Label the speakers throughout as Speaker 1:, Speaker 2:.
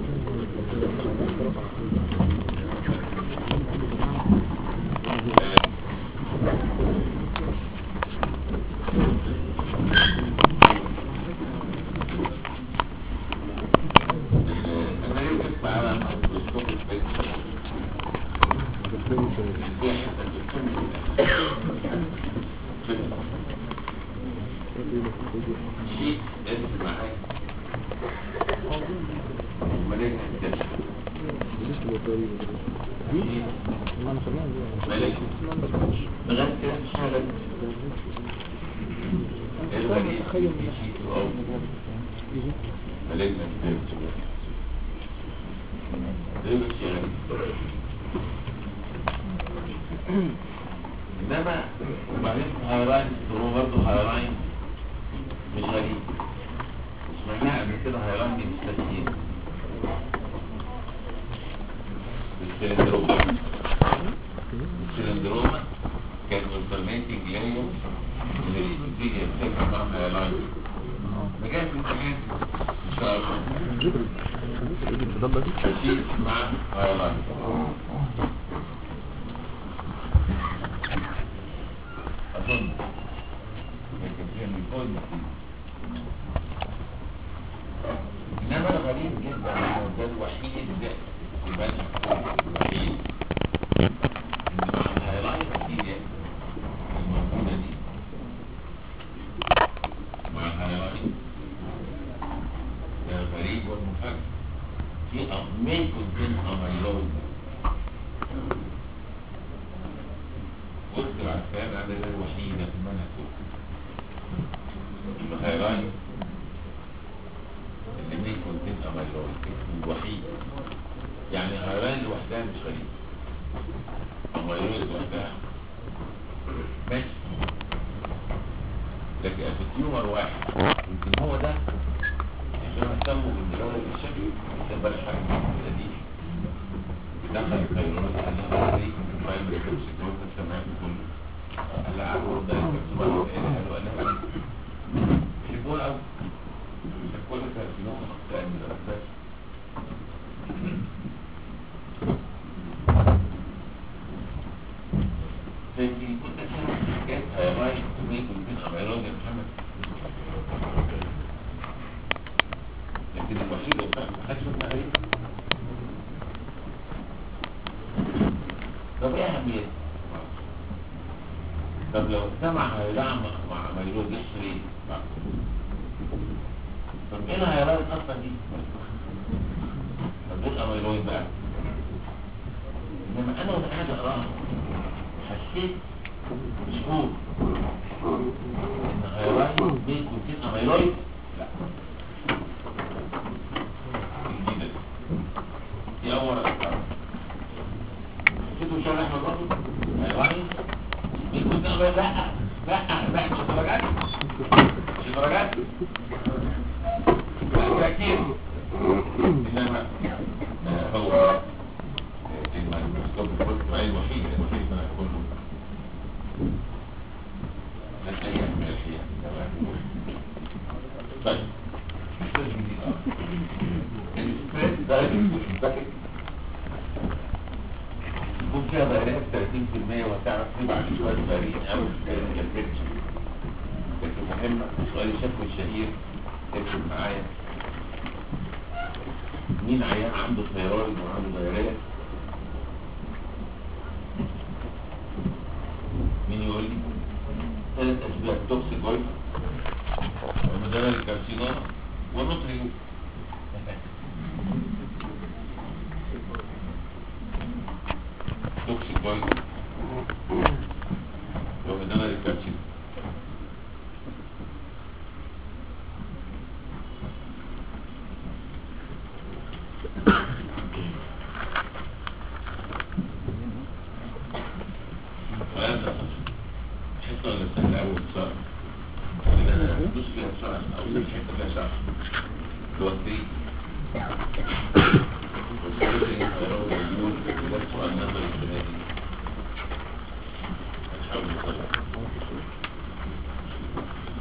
Speaker 1: شيء اسم معاك ملاك الدم ملاك لغاية كده مش حاجة الغريب في شيء أو ملاك الدم ده مش غريب انما وبعدين هيراين هو برضه هيراين مش غريب سمعناها قبل كده هيراين دي مش تسهيل السلندروما السلندروما كان alternating layer من الابتدية بتاعت مع هيراين مجال في الامتحان ان شاء الله هشيل مع هيراين أظن لكن فيها من كل إنما الغريب جدا إنه ده الوحيد اللي يبقى الوحيد إن مع الهيلايت الكتير الموجودة دي مع الهيلايت ده الغريب والمفاجئ في أمين كنتين أميلوز وسط العسكرية العددية الوحيدة في المنهج كله الهيراين اللي مين كونتين اميلويد اسمه الوحيد يعني الهيراين لوحدها مش غريب اميلويد لوحدها ماشي لكن في تيومر واحد يمكن هو ده عشان اهتموا بالدراسة بالشكل تبقى حاجة كده دي دخل الفيروس عليها زي برايمري توكسيكوز السماعات كله قال لها عارفه ده الكبسولة قالوا انا بيحبوها قوي كل كارسينوما مقطع من الرفاش فانتي كنت سامع حكاية هيراين تميك بين اميرون يا محمد لكن الوحيد اللي بتاعك محدش شفنا عليه طب ايه اهميته؟ طب لو اجتمع هيدعم مع ميلود يحصل ايه؟ طب ايه الهيرات اصلا دي؟ طب ايه الاميلويد بقى؟ انما انا وانا قاعد اقراها حسيت بشعور ان هيرات بين كوتين اميلويد لا جديدة دي اول مرة حسيته شغل احمد برضه هيرات بين كوتين اميلويد لا لا لا مش درجات مش درجات تأكيد إنما هو الميكروسكوب الفوتوائي الوحيد الوحيد ما كله من أيام من الأحياء طيب السبريد دايركت والباكت يكون فيها بيانات 30% وهتعرف تبعت شوية بيانات أو الكالكتشر لكن مهمة سؤال الشكوى الشهير اكتب معايا مين عيان عنده ثيرويد وعنده دايريه مين يقول لي ثلاث اسباب توكسيكويد ومدار الكارسينوما ونطري توكسيكويد ومدار الكارسينوما وهذا حتى ولا سهل أول صار دوس فيها بسرعة أو سهل حتى فيها شعر توتري وسيرتي خيرون ويقول إذا سؤال نظر الجنادي نحاول نطلع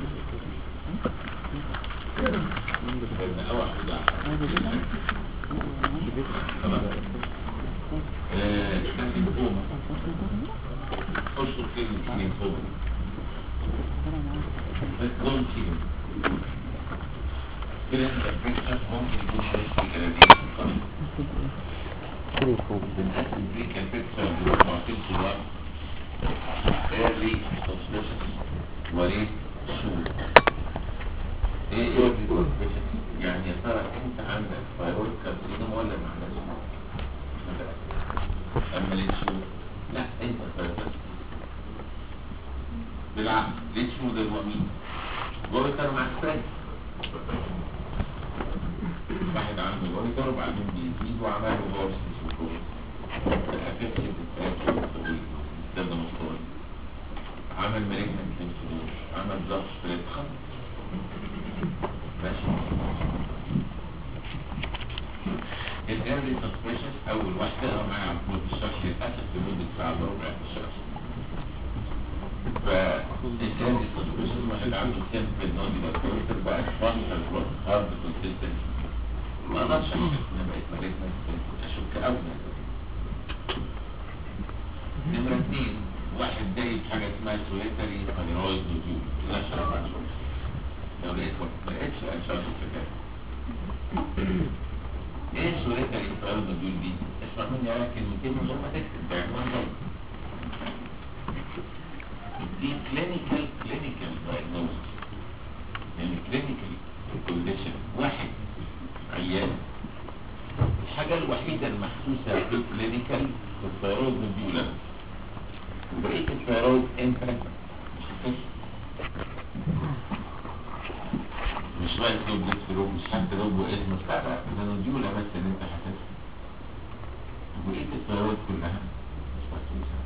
Speaker 1: لأن أول حاجة خلاص آه، ده ليمفوما اشرب كلمة ليمفوما لون كيلو كده انت بتكتب ممكن يكون حس الجلابية بنقسم بريك الفكرة بمعطيل صغار early suspicious وليه شهور ايه early suspicious يعني يا ترى انت عندك فايرويد كارسينوما ولا ما عندكش اما ليه شهور لا انت فايرويد بالعكس ليه شهور ده هو مين جويتر مع ستريس واحد عنده جويتر وبعدين بيزيد وعمل له بورس اسمه الافكت بتاعته ده مستوى عمل مالجنت لينفنود عمل ضغط في خط ماشي الايرلي سسبشن اول واحده انا معايا على طول الشخص للاسف لمده ساعه الا ربع في الشخص فالايرلي سسبشن واحد عنده سيمبل نوديولار كورتر بقى فانكشن هارد كونسيستنت ما اقدرش احس ان بقيت مالجنت اشك ابدا نمرة اثنين واحد دايب حاجة اسمها سويتري ثايرويد نوديول لا شرط بعد شوية لو لقيت وقت ما لقيتش اشرح الفكرة ايه سويتري ثايرويد نوديول دي؟ اسمع مني على كلمتين من غير ما تكتب ده عنوان ضوء دي كلينيكال كلينيكال دايجنوستس يعني كلينيكال كونديشن واحد عيان الحاجة الوحيدة المحسوسة في كلينيكال في الثيرويد نوديولا وبقية الثيرويد انت مش هتحس مش رايح لو بلس روب مش حتى لو باسم لا لا ده نوديولا بس اللي انت هتحس وبقية الثيرويد كلها مش محسوسة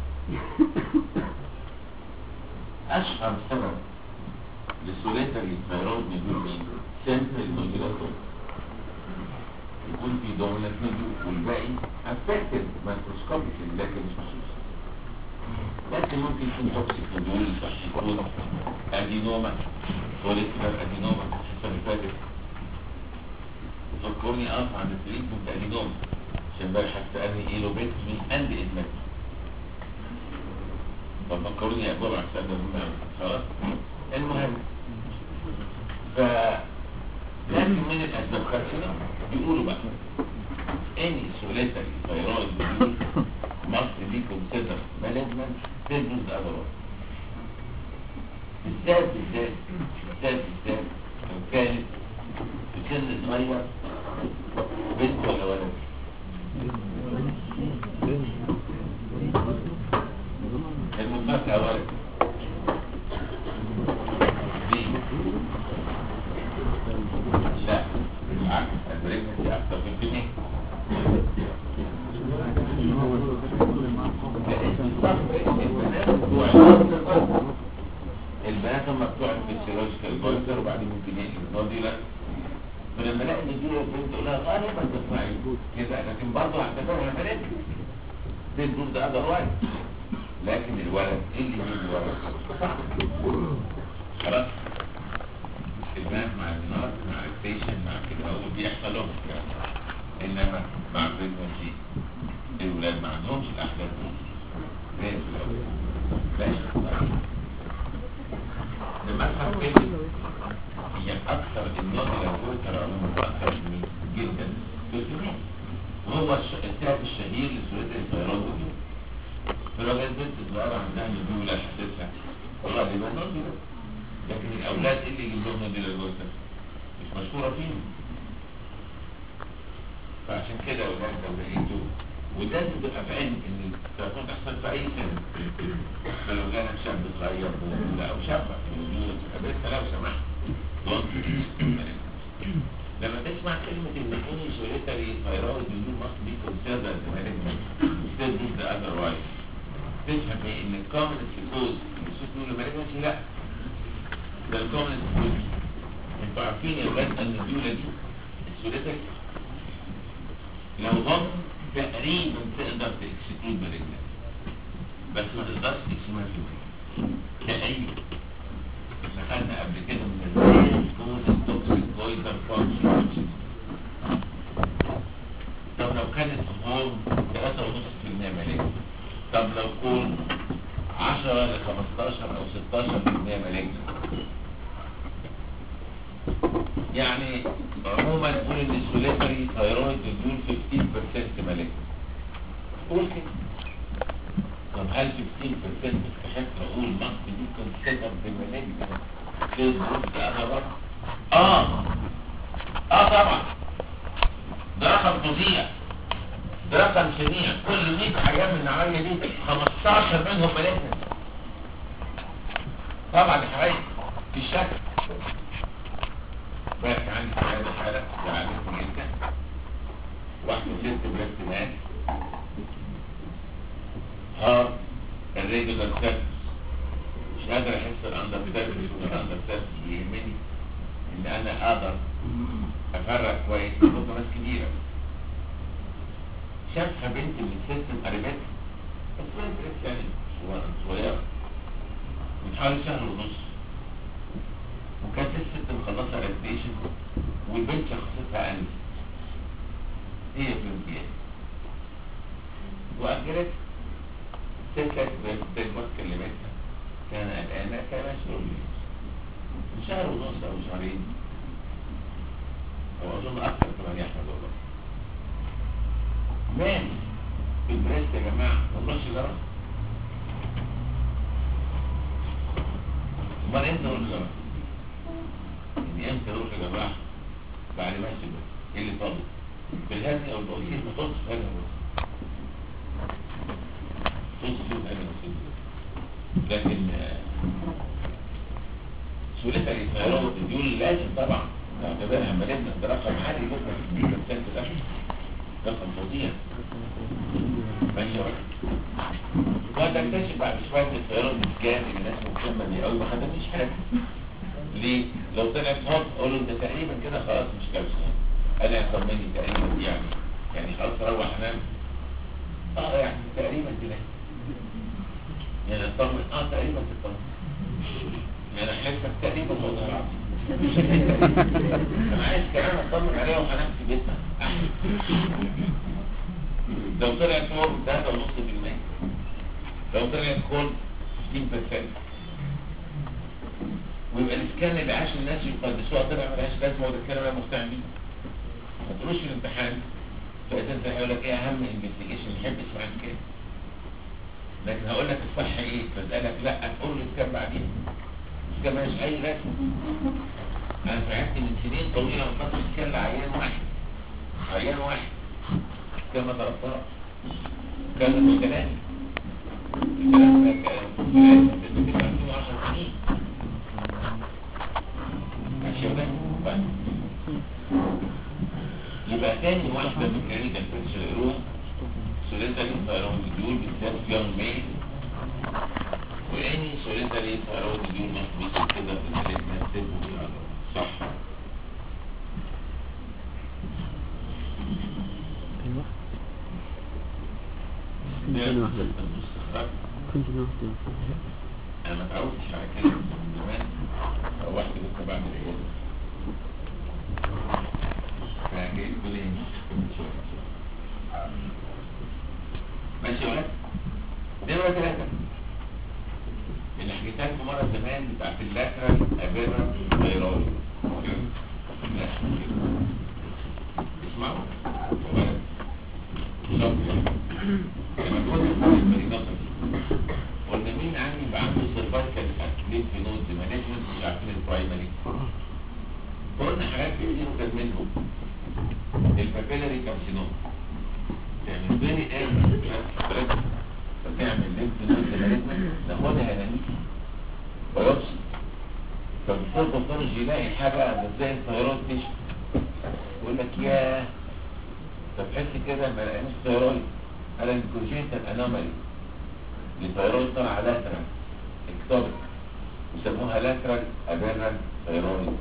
Speaker 1: أشهر سبب لسوليتري ثيرويد نوديول مين؟ سيمبل نوديولاتور يكون في دومينانت نوديول والباقي افكتد مايكروسكوبيكال لكن مش محسوس لكن ممكن يكون توكسيك نوديول يكون ادينوما فوليكولار ادينوما الحصه اللي فاتت فكرني اقف عند التريتمنت ادينوما عشان امبارح هتسالني ايه لوبيتمي اند ادمت طب فكروني يا جماعه عشان ده خلاص المهم ف لكن من الاسباب خارجيه بيقولوا بقى any solitary thyroid disease must be considered management stages the other one بالذات بالذات بالذات بالذات لو كانت في سن صغير بنت ولا ولد المفاجأة ولد دي لا بالعكس البريجنسي اكتر من جنيه البنات هم بتوع الفسيولوجيكال بوينتر وبعدين ممكن يقلب نوديولار فلما الاقي ان دي بنت اقول لها غالبا تسمعي كده لكن برضه هعتبرها بنات تدور ده اذر وايد لكن الولد ايه اللي يجي الولد خلاص البنات مع النار مع الستيشن مع كده هو بيحصل لهم الكلام ده. انما مع البريجنسي الولاد ما عندهمش الاحداث دي زي في الاول ماشي المسحه كده هي اكثر النار لو ترى اكثر من جدا في الجنين وهو الش- السبب الشهير لسورة الثيران دي فلو كانت بنت صغيرة عندها نزول حاسسها غالبا نزول لكن الاولاد إيه اللي يجيب لهم نزول الجثة مش مشهورة فيهم فعشان كده اولاد لو لقيته وده بتبقى في علم ان السرطان تحصل في اي سن فلو جانا شاب صغير بنزول او شابة بنزول بس لو سمحت don't لما تسمع كلمة ان any solitary thyroid disease must be considered management still do the otherwise تفهم ايه ان الكومنت كوز الصوت نقول مانجمنت لا ده الكومنت كوز انتوا عارفين يا ولاد ان الدولة دي السوليتري لو هم تقريبا تقدر تكسكلود مانجمنت بس ما تقدرش تكسكلود تقريبا احنا خدنا قبل كده من الريل كوز التوكسيك كويتر فانكشن طب لو كانت هون 3.5% ملاك طب لو كون 10 ل 15 او 16% ملاك يعني عموما نقول ان السوليتري ثايرويد دول 15% ملاك قول كده طب هل 15% تستحق اقول مصر دي كونسيدر بملاك في الظروف دي انا بره اه اه طبعا ده رقم فظيع ده رقم شنيع كل 100 حاجات من النوعيه دي 15 منهم ملاكين طبعا يا حبايبي في شك بقى عندي في هذه الحاله زعلتني جدا واحده ست بريست مات هار الريجولار سيرفس مش قادر احس الاندر سيرفس والاندر سيرفس يهمني ان انا اقدر افرق كويس برضه ناس كتيره شافها بنت من ست قريبات بس بنت يعني صغيره من حوالي شهر ونص وكانت الست مخلصه ريزيشن والبنت شخصيتها انس هي في الامتياز واجلت ست بتكبر كلمتها كان قلقانه كان شغل شهر ونص او شهرين او اظن اكثر كمان يا احمد والله مات في البريست يا جماعه والله شجره امال امتى نروح شجره يعني امتى نروح يا جماعه بعد ما يسيب ايه اللي فاضل في الهادي او البسيط ما تقصش في هذا تقص في هذا البسيط لكن سهولتها الإسماعيلية الديول لازم طبعا نعتبرها مالتنا ده رقم عالي جدا في السنة الأخير رقم فظيع ماشي وقت اكتشف بعد شوية الطيران كان الناس مهتمة بيه قوي ما خدتنيش حاجة ليه؟ لو طلعت هوت اقول له انت تقريبا كده خلاص مش كابسة انا يطمني تقريبا يعني يعني خلاص اروح انام اه يعني تقريبا كده يعني اطمن اه تقريبا تطمن يعني احسك تقريبا والله العظيم انا عايز كمان اطمن عليها وهنام في بيتنا لو طلعت فوق ده ده نص في المية لو طلعت كل 60% ويبقى الاسكان اللي عاش الناس يقدسوها طلع ملهاش لازمه وده الكلام انا مقتنع بيه ما تقولوش في الامتحان فاذا انت هيقول لك ايه اهم انفستيجيشن يحب يسمعك كده لكن هقول لك الصح ايه فاسالك لا تقول لي الاسكان بعدين الاسكان مالهاش اي لازمه انا فعلت من سنين طويله من فتره الاسكان لعيان واحد عيان واحد كما ضربتها كان مش كلامي الكلام ده كان في العلم ده كان 2010 سنين ماشي ولا طيب. يبقى تاني واحدة من كلينيكال بيكتشر روم سوليتالي ثايرويد بالذات في يونج ميل واني سوليتالي ثايرويد ديول مخبوط كده في الحالات ما تسيبه صح
Speaker 2: ايوه
Speaker 1: ده
Speaker 2: كنت واحدة
Speaker 1: المستخرج.
Speaker 2: كنت واحدة
Speaker 1: انا ما اتعودتش على كده من زمان روحت لسه بعد العيادة فجيت تقول ايه ماشي يا ولاد نمرة ثلاثة اللي حكيتها لكم مرة زمان بتاعت اللاترال ابيرا ثايرويد اسمعوا يا ولد شكرا لما كنت في المريضات قلنا مين عندي يبقى عنده سيرفايكال ليمف نود مانجمنت مش عارفين البرايمري قلنا حاجات كتير كان منهم البابيلاري كارسينوم تعمل فيري ايرلي ستريس فتعمل ليمف نود مانجمنت ناخدها نانيس بايوبسي فبالتالي الباثولوجي يلاقي حاجه زي الثيرويد تيشو يقول لك ياه طب حس كده ما لقيناش ثيرويد قال الكوجيتال انومالي الثيرويد طلع لاترال اكتوبك يسموها لاترال ابيرال ثيرويد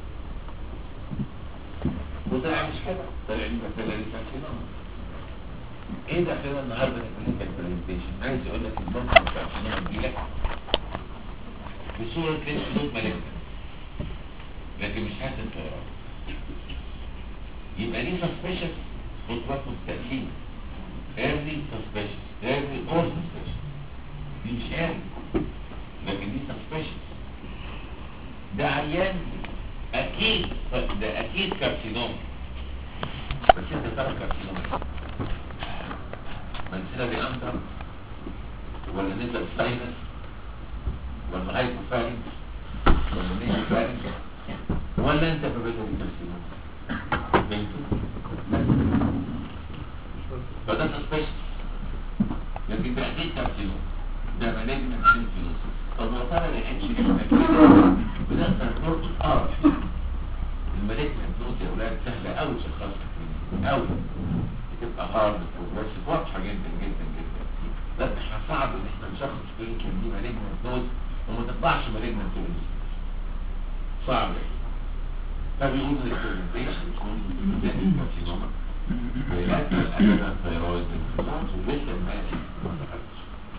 Speaker 1: وطلع مش كده طلع لي بابيلاري كارسينوم ايه ده خلال النهارده الكلينيكال برزنتيشن عايز اقول لك البنك الكارسينوم دي لك بصوره لينفنود مالجنت لكن مش حاسس ثيرويد يبقى ليه سسبشن خطوات مستقلين early suspicious early or suspicious دي مش early لكن دي suspicious ده عيان اكيد ده اكيد كارسينوما بس انت تعرف كارسينوما منسلة بأمتر ولا نزل ساينس ولا هايبوفارنس ولا نيجي فارنس ولا انت في بيتك كارسينوما بيته فده سسبشن لكن ده اكيد كارسينوما ده مالجنت سيمفينوس طب يا ترى الاتش بنقدر نربط اه المالجنت نوت يا اولاد سهله قوي تشخصها قوي بتبقى هارد بروجريسيف واضحه جدا جدا جدا بس احنا صعب ان احنا نشخص يمكن دي مالجنت نوت وما تطلعش مالجنت نوت صعب فبيقول البرزنتيشن تكون كارسينوما ويأتي الأجنة ثيرويد انفلونز ولسه الماشي ما دخلتش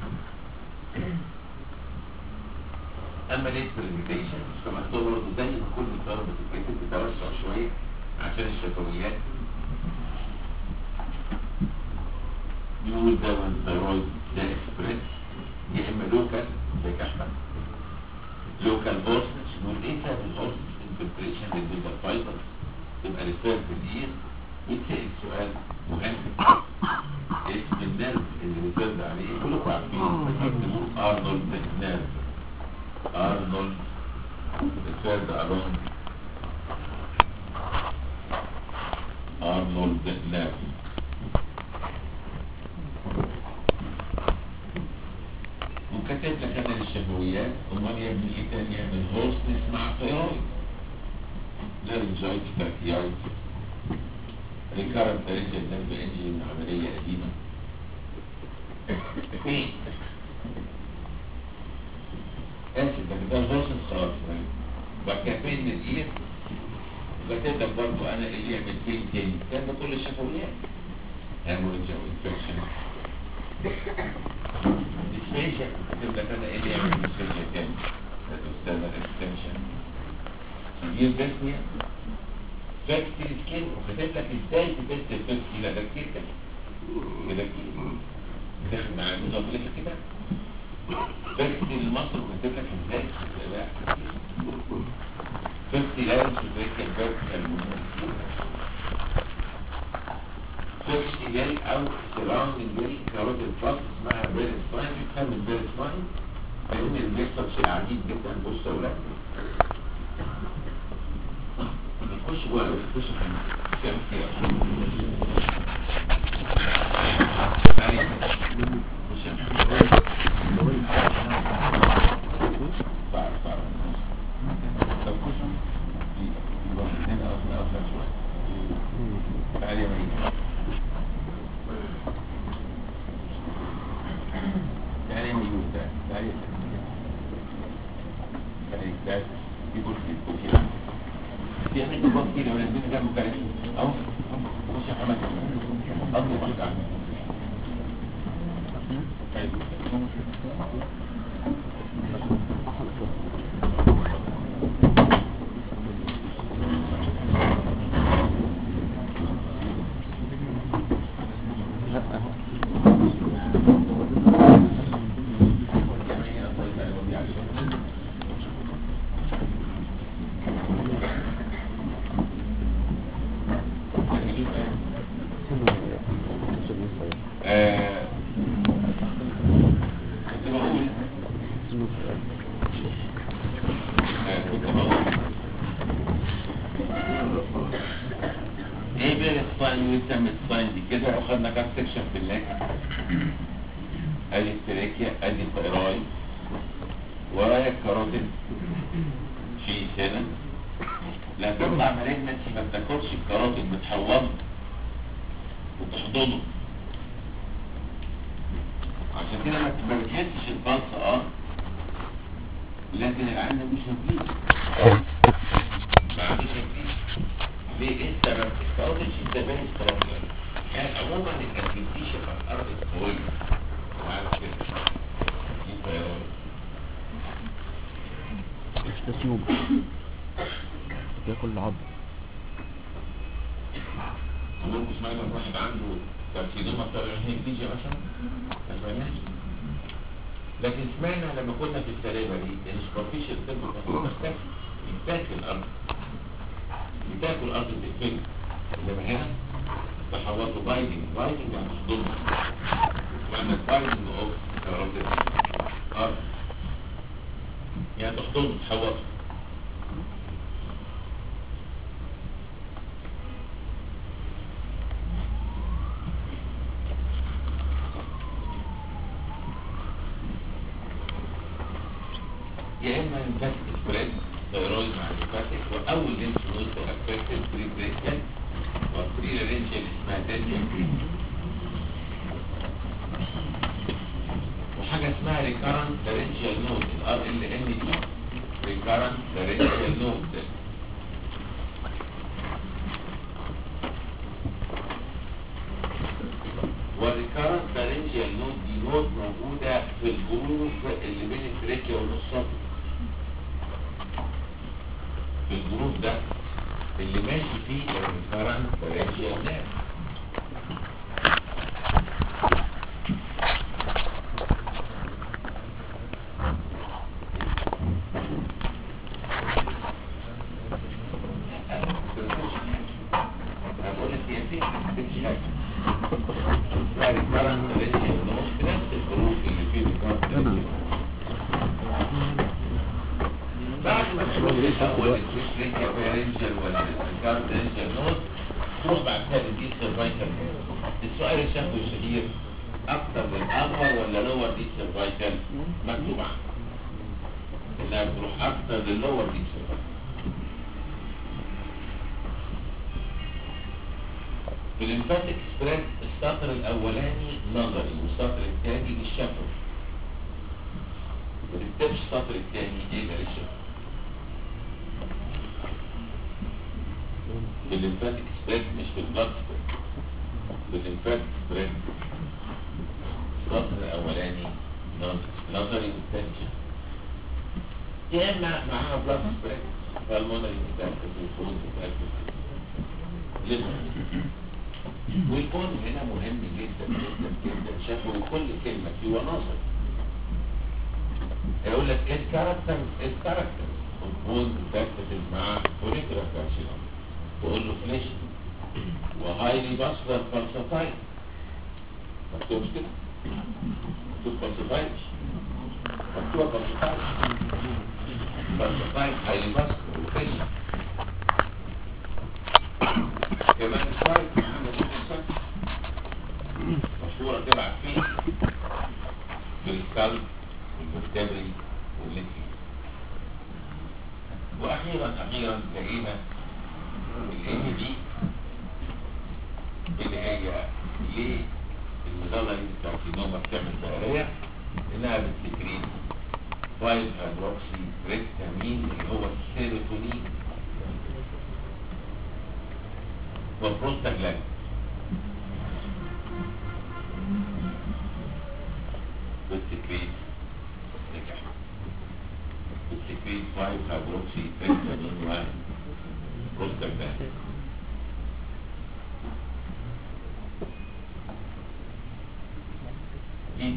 Speaker 1: اما ليه برزنتيشن فمكتوب برضه زي ما كل الطلبه بتتكتب بتوسع شويه عشان الشفويات يقول ده الثيرويد ده اكسبريس يا اما لوكال زي كحمه لوكال بورسنس نقول ايه سبب البورسنس انفلتريشن للبيتا فايبر تبقى ريفير في الاير يتسأل سؤال مهم اسم النرف اللي ريفيرد عليه كلكم عارفين بيكتبوه ارنولد نيرف ارنولد ريفيرد along ارنولد نيرف وكتب لك انا الشفويات امال يا ابني ايه تاني يعمل هوسنس مع ثيرويد لارنجايت تاكيايت ريكارنت ريجل نيرف انجري من عمليه قديمه فين اسف ده ده الهوسنس خلاص بقى كافين من الايد وكتب لك برضه انا اللي يعمل فين تاني كان ده كل الشفويات هيموريدج او انفكشن ديسفيشن كتب لك انا ايه اللي يعمل ديسفيشن تاني الاستاذ الاكستنشن سيفير بيسنيا فاكتي سكين وكتب لك ازاي تبث الفاكتي لا ده كتير كده كده كتير داخل مع المضاف لك كده فاكتي لمصر وكتب لك ازاي فاكتي لا يمشي فاكتي الفاكتي فيكس جاي او سراوندنج جاي كاروت الفاس اسمها بيرس ساين بيفهم البيرس ساين لان اللي بيحصل شيء عجيب جدا بص يا ولاد بتخش جوه بتخش في كام كده تعالي خش صعب صعب طب خش يبقى هنا اصلا اصلا شويه تعالي يا مريم يعني ميول ده ده يعني ده يقول في الكوفي في هناك جوه كتير ولا الدنيا جنب كده اهو خش يا محمد اطلب عليك عنه آه، كنت بقول آه، كنت بقول ايه بقى الساين ويسمى الساين دي كده وخدنا كام سكشن في الليل ادي التراكيا ادي الثيرويد ورايا الكاروتيد في سنة لما تطلع مالجنسي ما بتاكلش الكاروتيد بتحوضه وتحضنه عشان كده ما ما بتحسش البلس اه لكن العين مش مفيد ما عندوش مفيد ليه ايه السبب؟ الكاروتيد شيء سترونجر يعني عموما الكالسيفيشن على الارض قوية وعارف كده دي ثيرويد
Speaker 2: ده سيوب بياكل العظم
Speaker 1: مرقس مثلا واحد عنده كارسينوما بتاع الهيمبليجيا مثلا ما سمعناش لكن سمعنا لما كنا في السلامة دي ان سوبرفيشال تمبر كارسينوما بتاكل بتاكل الارض بتاكل الارض بتتفل انما هنا تحولوا بايدنج بايدنج يعني تحضنها معنى بايدنج اوف كاربون ارض يعني تحضنه تحوطه يا اما انفكت سبريد ثيرويد مع الفاتك واول لينس نود افكتد بري بريكل والبري رينجل اسمها دنجل وحاجه اسمها ريكارنت لارنجيال نود الار ال ان دي ريكارنت لارنجيال نود والريكارنت لارنجيال نود دي نود موجوده في الجروف اللي بين التريكيا والنصات في الجروف ده اللي ماشي فيه الريكارنت لارنجيال نود هقول لك هي فين مش حاجه اسمها ريكارنت لارنجيال نود في نفس الجروف اللي فيه ريكارنت لارنجيال بعد ما تشوف الاول الفيش رينجر رينجر ولا الكارت رينجر نود تروح بعد كده تديك سيرفايكال السؤال الشهوي الشهير اكتر من ابر ولا لور ديك سيرفايكال مكتوب عنه انها بتروح اكتر للور ديك سيرفايكال في الانفاتيك سبريد السطر الاولاني نظري والسطر الثاني للشفوي ما تكتبش السطر الثاني ايه ده للشفوي في الليمفاتيك سبريد مش في البلاد سبريد في الليمفاتيك سبريد السطر الاولاني نظري والثاني شفوي يا اما معاها بلاد سبريد فالمونري متاكد والفروض متاكد لازم والكون هنا مهم جدا جدا جدا شافوا كل كلمة فيه وناظر يقول لك ايه الكاركتر ايه الكاركتر الكون بتكتب مع فوليكولا كارسينوم تقول له فليش وهايلي باسلر فالسفاين مكتوب كده مكتوب فالسفاين مكتوب فالسفاين فالسفاين هايلي باسلر وفليش كمان السايت محمد السايت مشهورة تبعت فيه بالسلب والمرتبري والليتي واخيرا اخيرا لقينا الام دي اللي هي ليه المظلة الكارسينوما بتعمل دائرية انها بتسكرين 5 هيدروكسي ريكتامين اللي هو السيروتونين والبروستاجلاند والسكريت نجح والسكريت 5 هيدروكسي ريكتامين وبروستاجلاند دي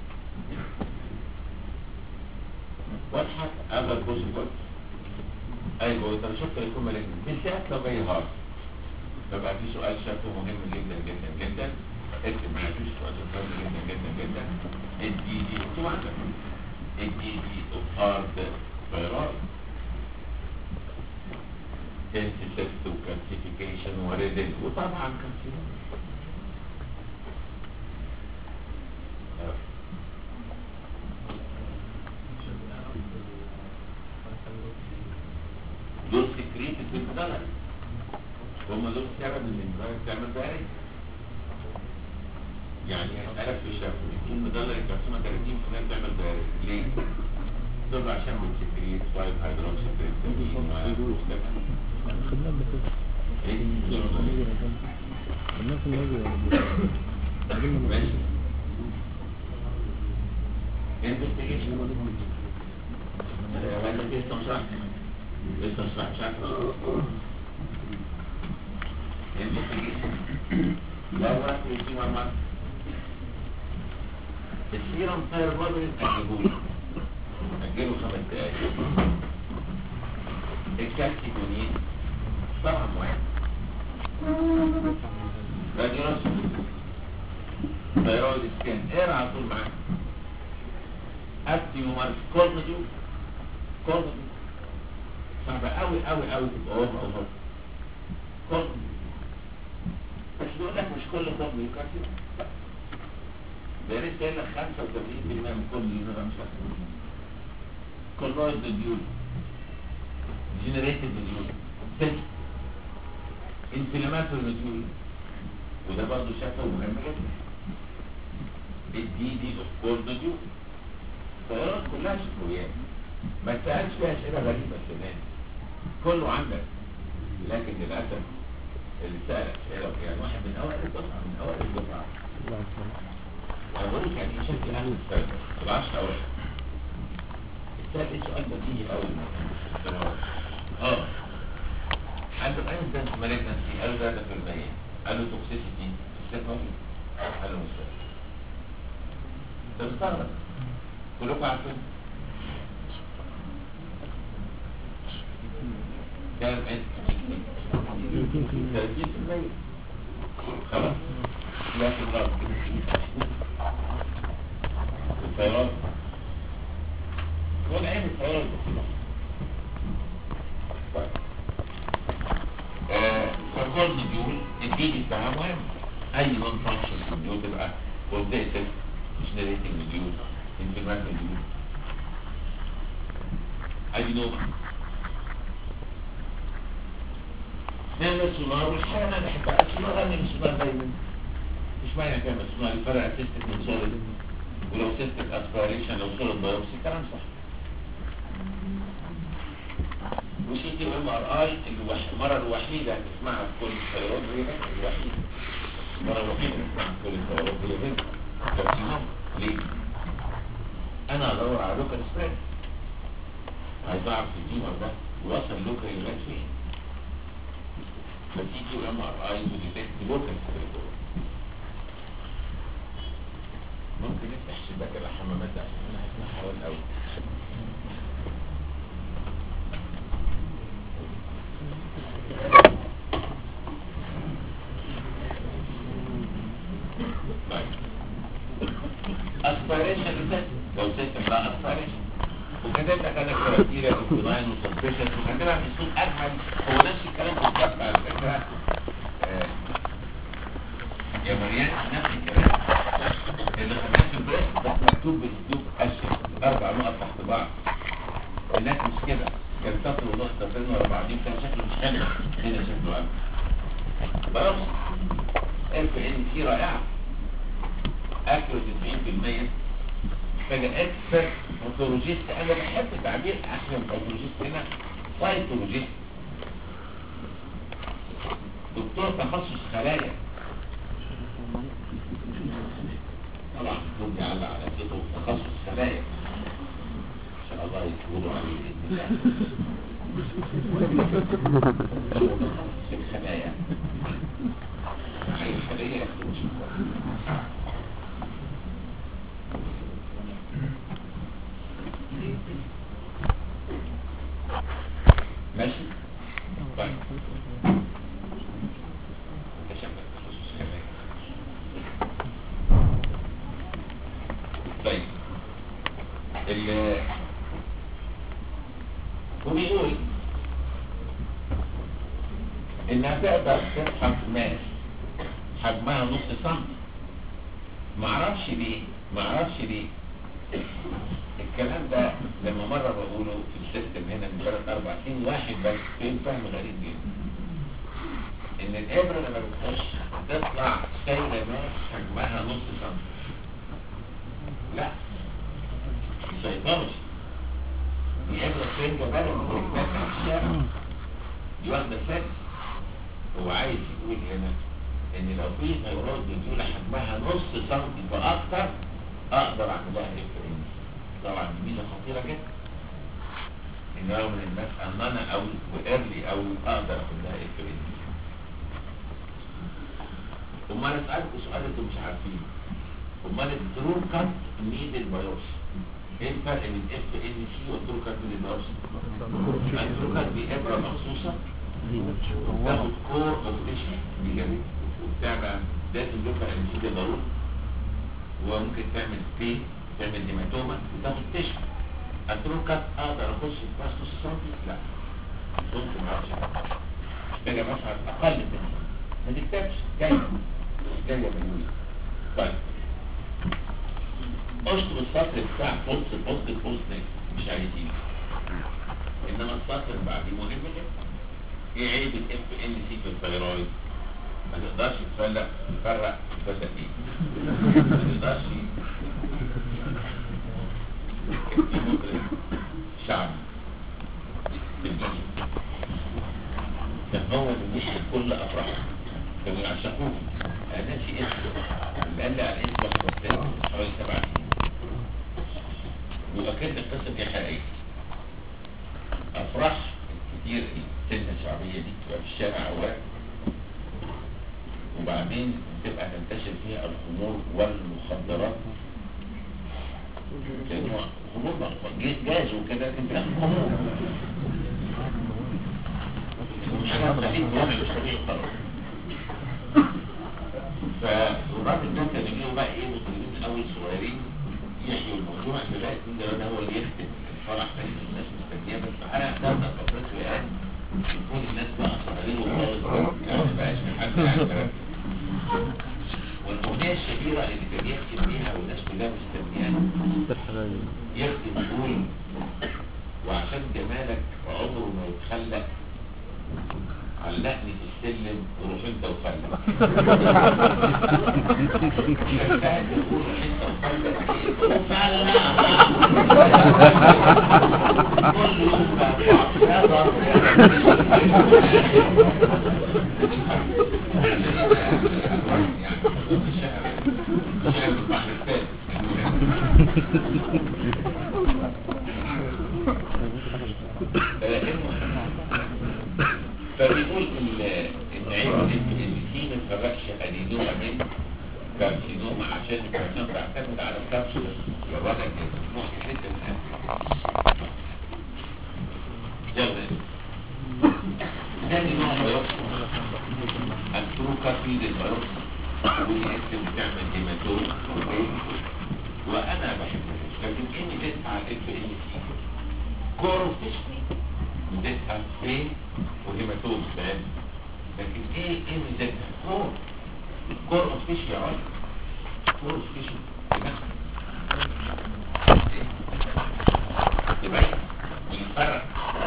Speaker 1: واضحة أغلب جزء جزء أيوة أنت شفت يكون ملاك بالذات لو جاي هارد فبقى في سؤال شكله مهم جدا جدا جدا اكتب معايا في سؤال مهم جدا جدا جدا الدي دي مكتوب عندك الدي دي اوف هارد فيرال انتسكت وكالسيفيكيشن وريدل وطبعا كالسيفيكيشن دول سكريتد بالدولار هم دول سبب ان الدولار بتعمل داري يعني هسألك في الشهر يكون مدلر الكارسومة 30% بتعمل داري ليه؟ دول عشان بتسكريت 5 هيدروكسي كريستامين
Speaker 2: خدناه قبل كده
Speaker 1: ايه دول
Speaker 2: خدناه في النادي
Speaker 1: ماشي انفستيجيشن ولا لسه مش عارف لسه مش عارف مش عارف يلبس الجسم لو راح يسيب المرض السيرم ثايرويد أجيبوله أجيله خمس دقايق الكالسيتونين طبعا واحد راديوس ثايرويد سكان اقرا على طول معاك أبتيومر كورنجو كورنجو صعبة أوي أوي أوي تبقى أوه أوه كورنجو بس بيقول لك مش كل كورنجو كارسينوم ده لسه قايل لك 85% من كل اللي مش عارف كلويد ديول جنريتيف ديول تست انفلاماتوري ديول وده برضه شافه مهم جدا الدي دي اوف كورد ديول الطيارات كلها شفويات ما تسألش فيها اسئله غريبه السنه كله عندك لكن للاسف اللي سأل اسئله يعني واحد من اوائل الدفعه من اوائل الدفعه
Speaker 2: الله يسلمك
Speaker 1: أقول يعني إيه شكل أهل السلام العشر أول السؤال إيه سؤال بديهي أول آه عنده أنزل مالجنسي قالوا ده في المية قالوا توكسيسيتي استفهمي قالوا مش فاهم ده مستغرب كلكم عارفين كام انت 30% خلاص لكن لا الطيران هو العين الطيران طيب فالكورد بيقول الديجي بتاعها مهم اي نون فانكشن بيقول تبقى كونتيتد جنريتنج بيقول انفلمات بيقول ادينوما نعمل سونار والحالة نحبها السونار انا السونار دايما مش معنى كلمة سونار الفرق سيستك من سوليد ولو سيستك اسبيريشن لو سوليد بايوبسي كلام صح وسي تي ام ار اي المرة الوحيدة هتسمعها في كل السيارات هي بس الوحيدة المرة الوحيدة هتسمعها في كل السيارات هي بس كارسينوم ليه؟ انا ادور على لوكال سبريد عايز اعرف التيمر ده وصل لوكال يبقى فين فتي تي ام ار اي وديتكت لوكال سبريد ممكن نفتح شباك الحمامات ده عشان انا هسمع حوالي قوي اسبيريشن تيست لو سيستم بقى اسبيريشن وكتبت لك انا كرايتيريا اوف وسبشن وكاتبها في اسلوب اجمل هو نفس الكلام بالظبط على فكره آه، يا مريان نفس الكلام اللي خدناه في البريس بس مكتوب باسلوب اشهر اربع نقط تحت بعض الناس مش كده كان سطر ونص سطرين ورا بعضين كان شكله مش حلو هنا شكله قلب بس اف ان سي رائعه اكيوريت 90% محتاجه اكسبرت اوتولوجيست انا بحب تعبير احسن من اوتولوجيست هنا سايتولوجيست دكتور تخصص خلايا طبعا ممكن يعلق على صيته تخصص خلايا ان شاء الله يكونوا عليه باذن الله هو تخصص الخلايا عايز خليه ياخد مش ماشي طيب تشبه تخصص خلايا طيب ال وبيقول انها تقدر تفحص ماس حجمها نص سم معرفش ليه معرفش ليه الكلام ده لما مرة بقوله في السيستم هنا من ثلاث أربع سنين واحد بس فين فهم غريب جدا إن الإبرة لما بتخش تطلع سايلة ماس حجمها نص سم لا سيطرش دي إبرة فين جبالة من الناس في الشارع دي واخدة سد هو عايز يقول هنا ان لو في نيرات بتقول حجمها نص سنتي فاكتر اقدر اعملها ريفرنس طبعا دي ميزه خطيره جدا ان لو من الناس ان انا او وايرلي او اقدر اخد لها ريفرنس امال اسالكم سؤال انتم مش عارفينه امال الترو كات نيدد بايوبسي ايه الفرق بين اف ان سي والترو كات نيدد بايوبسي الترو كات دي ابره مخصوصه تاخد كور اوف تيشن بجد وبتعمل لازم لوكال انستيزيا ضروري وممكن تعمل بين تعمل هيماتوما وتاخد تيشن الترو كات اقدر اخش في باستوس سنتي لا ممكن ما اعرفش محتاجه مثلا اقل من ما تكتبش جايه جايه من طيب اشطب السطر بتاع بوست بوست بوست مش عايزين انما السطر بعد مهم جدا ايه عيب الاف ان سي في الثيرويد ما تقدرش تفرق تفرق بدل ايه ما تقدرش في مطرب شعبي بالجيل كان هو اللي مشي كل افراحه كانوا يعشقوه انا ناسي اسمه اللي قال لي على اسمه الثاني حوالي سبع سنين واكيد القصه دي حقيقيه افراح كتير السنه الشعبيه دي بتبقى في الشارع اولا وبعدين تبقى تنتشر فيها الخمور والمخدرات لانه خمور جاز وكده لكن في الاخر خمور مش عارف خليك وضع مش طبيعي خالص فالراجل ده كان يجيبوا بقى ايه مطربين الاول صغيرين يحيوا الموضوع لغايه من ده هو اللي يختم الفرح تاني الناس مستنيه بس انا ده فترته يعني يكون الناس بقى صغيرين وخالص يعني ما بقاش في حد قاعد والاغنيه الشهيره اللي كان يختم بيها والناس كلها مستنياها يختم يقول وعشان جمالك عمره ما يتخلق علقني في السلم وروح انت وفلق فقاعد يقول روح انت وفلق ايه وفلق كل يوم بقى فبيقول ان ان عيب ان في ما تفرقش ادينوما من كارسينوما عشان الكارسينوما بتعتمد على الكبسول الوضع نوع جدا من يلا ثاني نوع بيوصل التروكافيد البيوصل ودي اسم بتعمل هيماتوم وانا بحبها لكن اني تسعى الاف ان سي كورتيشني ميزتها فين وهيماتوم فاهم لكن ايه ايه ميزتها كور كور اوف فيش يا راجل كور اوف فيش يبقى ونفرق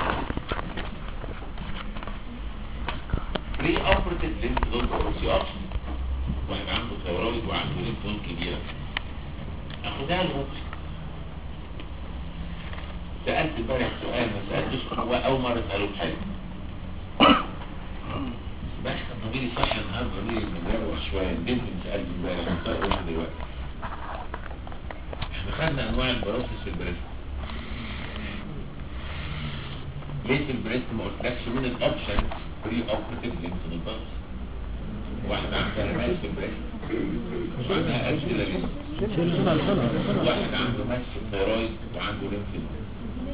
Speaker 1: بري اوبرتيف لينف نود اوبسي اوبشن واحد عنده ثيرويد وعنده لينف نود كبيره اخدها له سألت امبارح سؤال ما سألتش هو أول مرة أسأله في حياتي بس كان ضميري صح النهارده ضميري مجروح شوية البنت اللي سألت امبارح مختار قلت دلوقتي احنا خدنا أنواع البروسس في البريست ليه في البريست ما قلتلكش من الأوبشن بري أوبرتيف لينف نود واحدة عندها ماس في البريست وعندها أجلة لينف واحد عنده ماس في الثيرويد وعنده لينف نود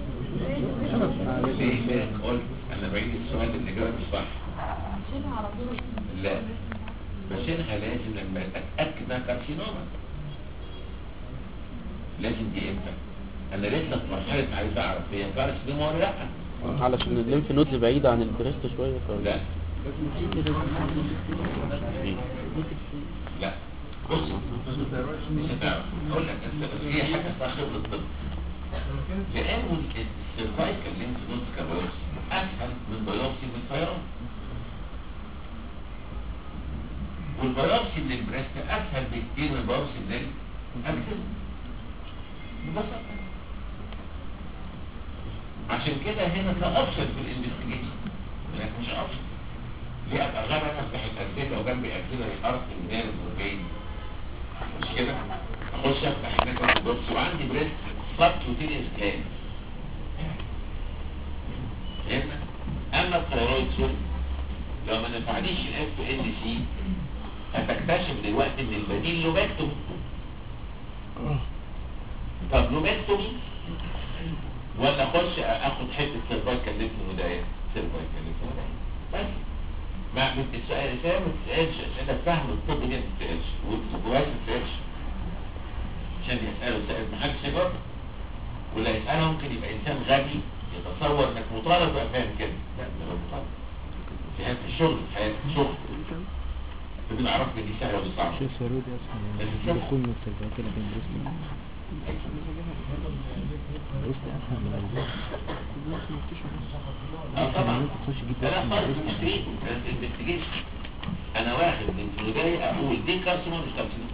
Speaker 1: ليه ليه قلت انا بعيد السؤال الاجابه مش صح
Speaker 3: شيلها على طول
Speaker 1: لا بشيلها لازم لما اتاكد انها كارسينوما لازم دي امتى انا لسه في مرحله عايز اعرف هي كارسينوما ولا لا
Speaker 4: علشان الليمف نودز بعيدة عن البريست شوية ف...
Speaker 1: لا لا بص مش هتعرف اقول لك بس بس هي حاجه اسمها خبره الطب لانه السيرفايكال لينف نود كبيوبسي اسهل من بيوبسي من الثيران والبيوبسي من البريست اسهل بكتير من البيوبسي من الاكسس ببساطه عشان كده هنا ده اوبشن في الانفستيجيشن لكن مش اوبشن ليه ابقى غير انا افتح الاسئله وجنبي اسئله الارض النيرف والبين مش كده اخش افتح هناك البوكس وعندي بريست سبكيوتينيوس جلاند فهمنا اما الثيرويد سوري لو ما نفعنيش الاف ان سي هتكتشف دلوقتي ان البديل لوبكتومي طب لوبكتومي ولا اخش اخد حته سيرفايكال ليف هدايا سيرفايكال ليف هدايا بس ما ما بتسأل فاهم ما تسألش عشان ده فاهم الطب ده ما تسألش والجواز ما تسألش عشان يسأله سأل محدش يجرب ولا يسأله ممكن يبقى إنسان غبي يتصور إنك مطالب تبقى فاهم كده لا ده غير مطالب في حياة الشغل في حياة الشغل تبين عرفت دي سهلة ولا صعبة
Speaker 2: شيء سرودي
Speaker 1: لازم
Speaker 2: اصلا
Speaker 1: تشوف.
Speaker 2: يكون من السلبيات لكن بريست بريست اسهل من البريست
Speaker 1: اه طبعا
Speaker 2: انت تخش جيب
Speaker 1: ده لا
Speaker 2: اسم
Speaker 1: فرق
Speaker 2: بريست
Speaker 1: مشتري انفستيجيشن انا واخد من فلوجاي اقول دي كارسينوم مش كارسينوم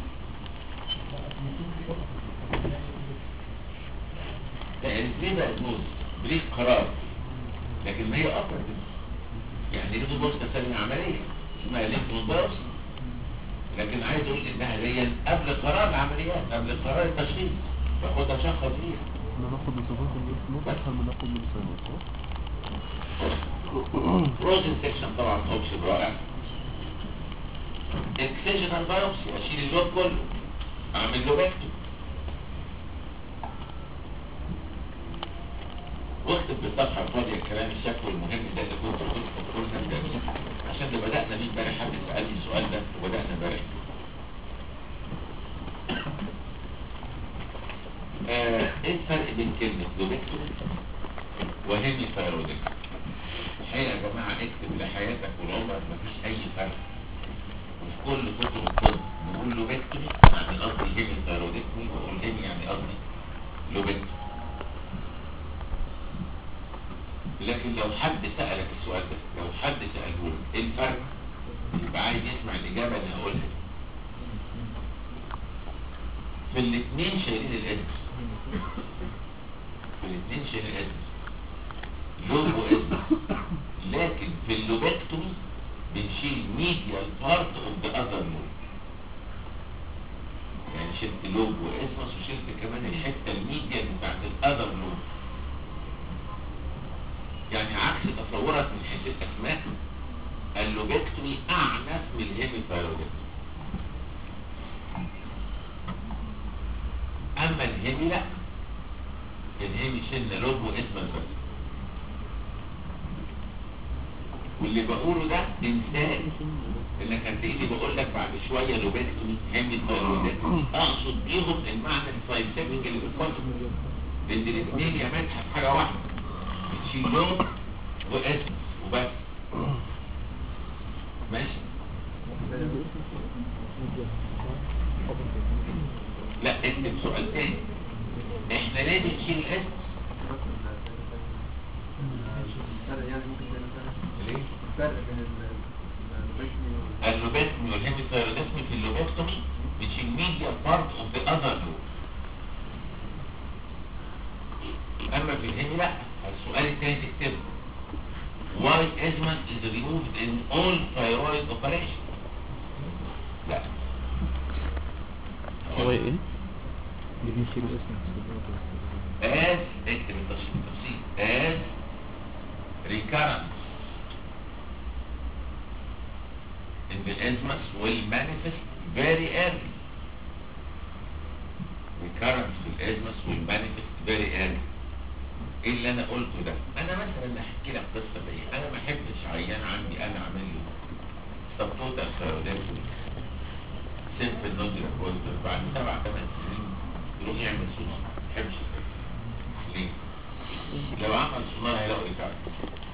Speaker 1: يعني ليه بقى تموت بريك قرار لكن ما هي اكتر من يعني ليه بوست تسلم عمليه اسمها لينك بايوبسي لكن عايز اقول انها دي قبل قرار العمليات قبل قرار التشخيص باخدها شخص فيها
Speaker 5: ناخد الصفات النص اسهل من ناخد من الصفات
Speaker 1: فروزن سيكشن طبعا اوبشن رائع اكسجنال بايوبسي اشيل اللود كله اعمل له باكتو واكتب بالصفحه الفاضيه الكلام الشكوى المهم ده اللي كنت قلت قلنا ده عشان ده بدانا بيه امبارح حد سالني السؤال ده وبدانا امبارح آه، ايه الفرق بين كلمه لوبكتو وهيمي ثايرويدكتو الحقيقة يا جماعة اكتب لحياتك ولعمرك مفيش أي فرق وفي كل كتب الطب نقول لوبكتومي يعني قصدي هيمي ثايرودكتومي وأقول هيمي يعني قصدي لوبكتومي لكن لو حد سألك السؤال ده لو حد سأله لك ايه الفرق يبقى عايز يسمع الإجابة اللي هقولها في الاثنين شايلين الاسم في الاثنين شايلين الاسم لوب واسم لكن في اللوبكتومي بنشيل ميديال بارت اوف ذا اذر لوب يعني شلت لوب واسمس وشلت كمان الحته الميديال بتاعت الاذر لوب يعني عكس تصورك من حيث الاسماء اللوبكتومي اعنف من الهيمي ثايرويدكتومي اما الهيمي لا الهيمي شلنا لوب واسمس بس واللي بقوله ده انسان انك هتلاقيني بقول لك بعد شويه لوبكتومي هيمي ثايرويدكتومي اقصد بيهم المعنى الساينتفك اللي في الكتب لان الاثنين يا مدحت حاجه واحده بتشيل لوب واسم وبس ماشي لا اكتب سؤال تاني احنا ليه بنشيل الاسم ليه
Speaker 5: الفرق بين اللوبكتومي
Speaker 1: اللوبكتومي والهيميثايرودكتومي في اللوبكتومي بتشيل ميديا بارت اوف ذا اذر لوب اما في الهيمي لا السؤال الثاني تكتبه why Esmond is removed in all thyroid operation لا
Speaker 4: هو ايه؟
Speaker 2: اللي بنشيل اسم
Speaker 1: as اكتب التفصيل التفصيل as recurrence in the isthmus will manifest very early recurrence في الاسمس will manifest very early ايه اللي انا قلته ده انا مثلا احكي لك قصه بيا انا ما احبش عيان عندي انا اعمل له سبتوتال ثيرودكتومي سيمبل نوديولار بوزيتيف بعد سبع ثمان سنين يروح يعمل سونار ما احبش كده ليه؟ لو عمل سونار هيلاقوا ايه فعلا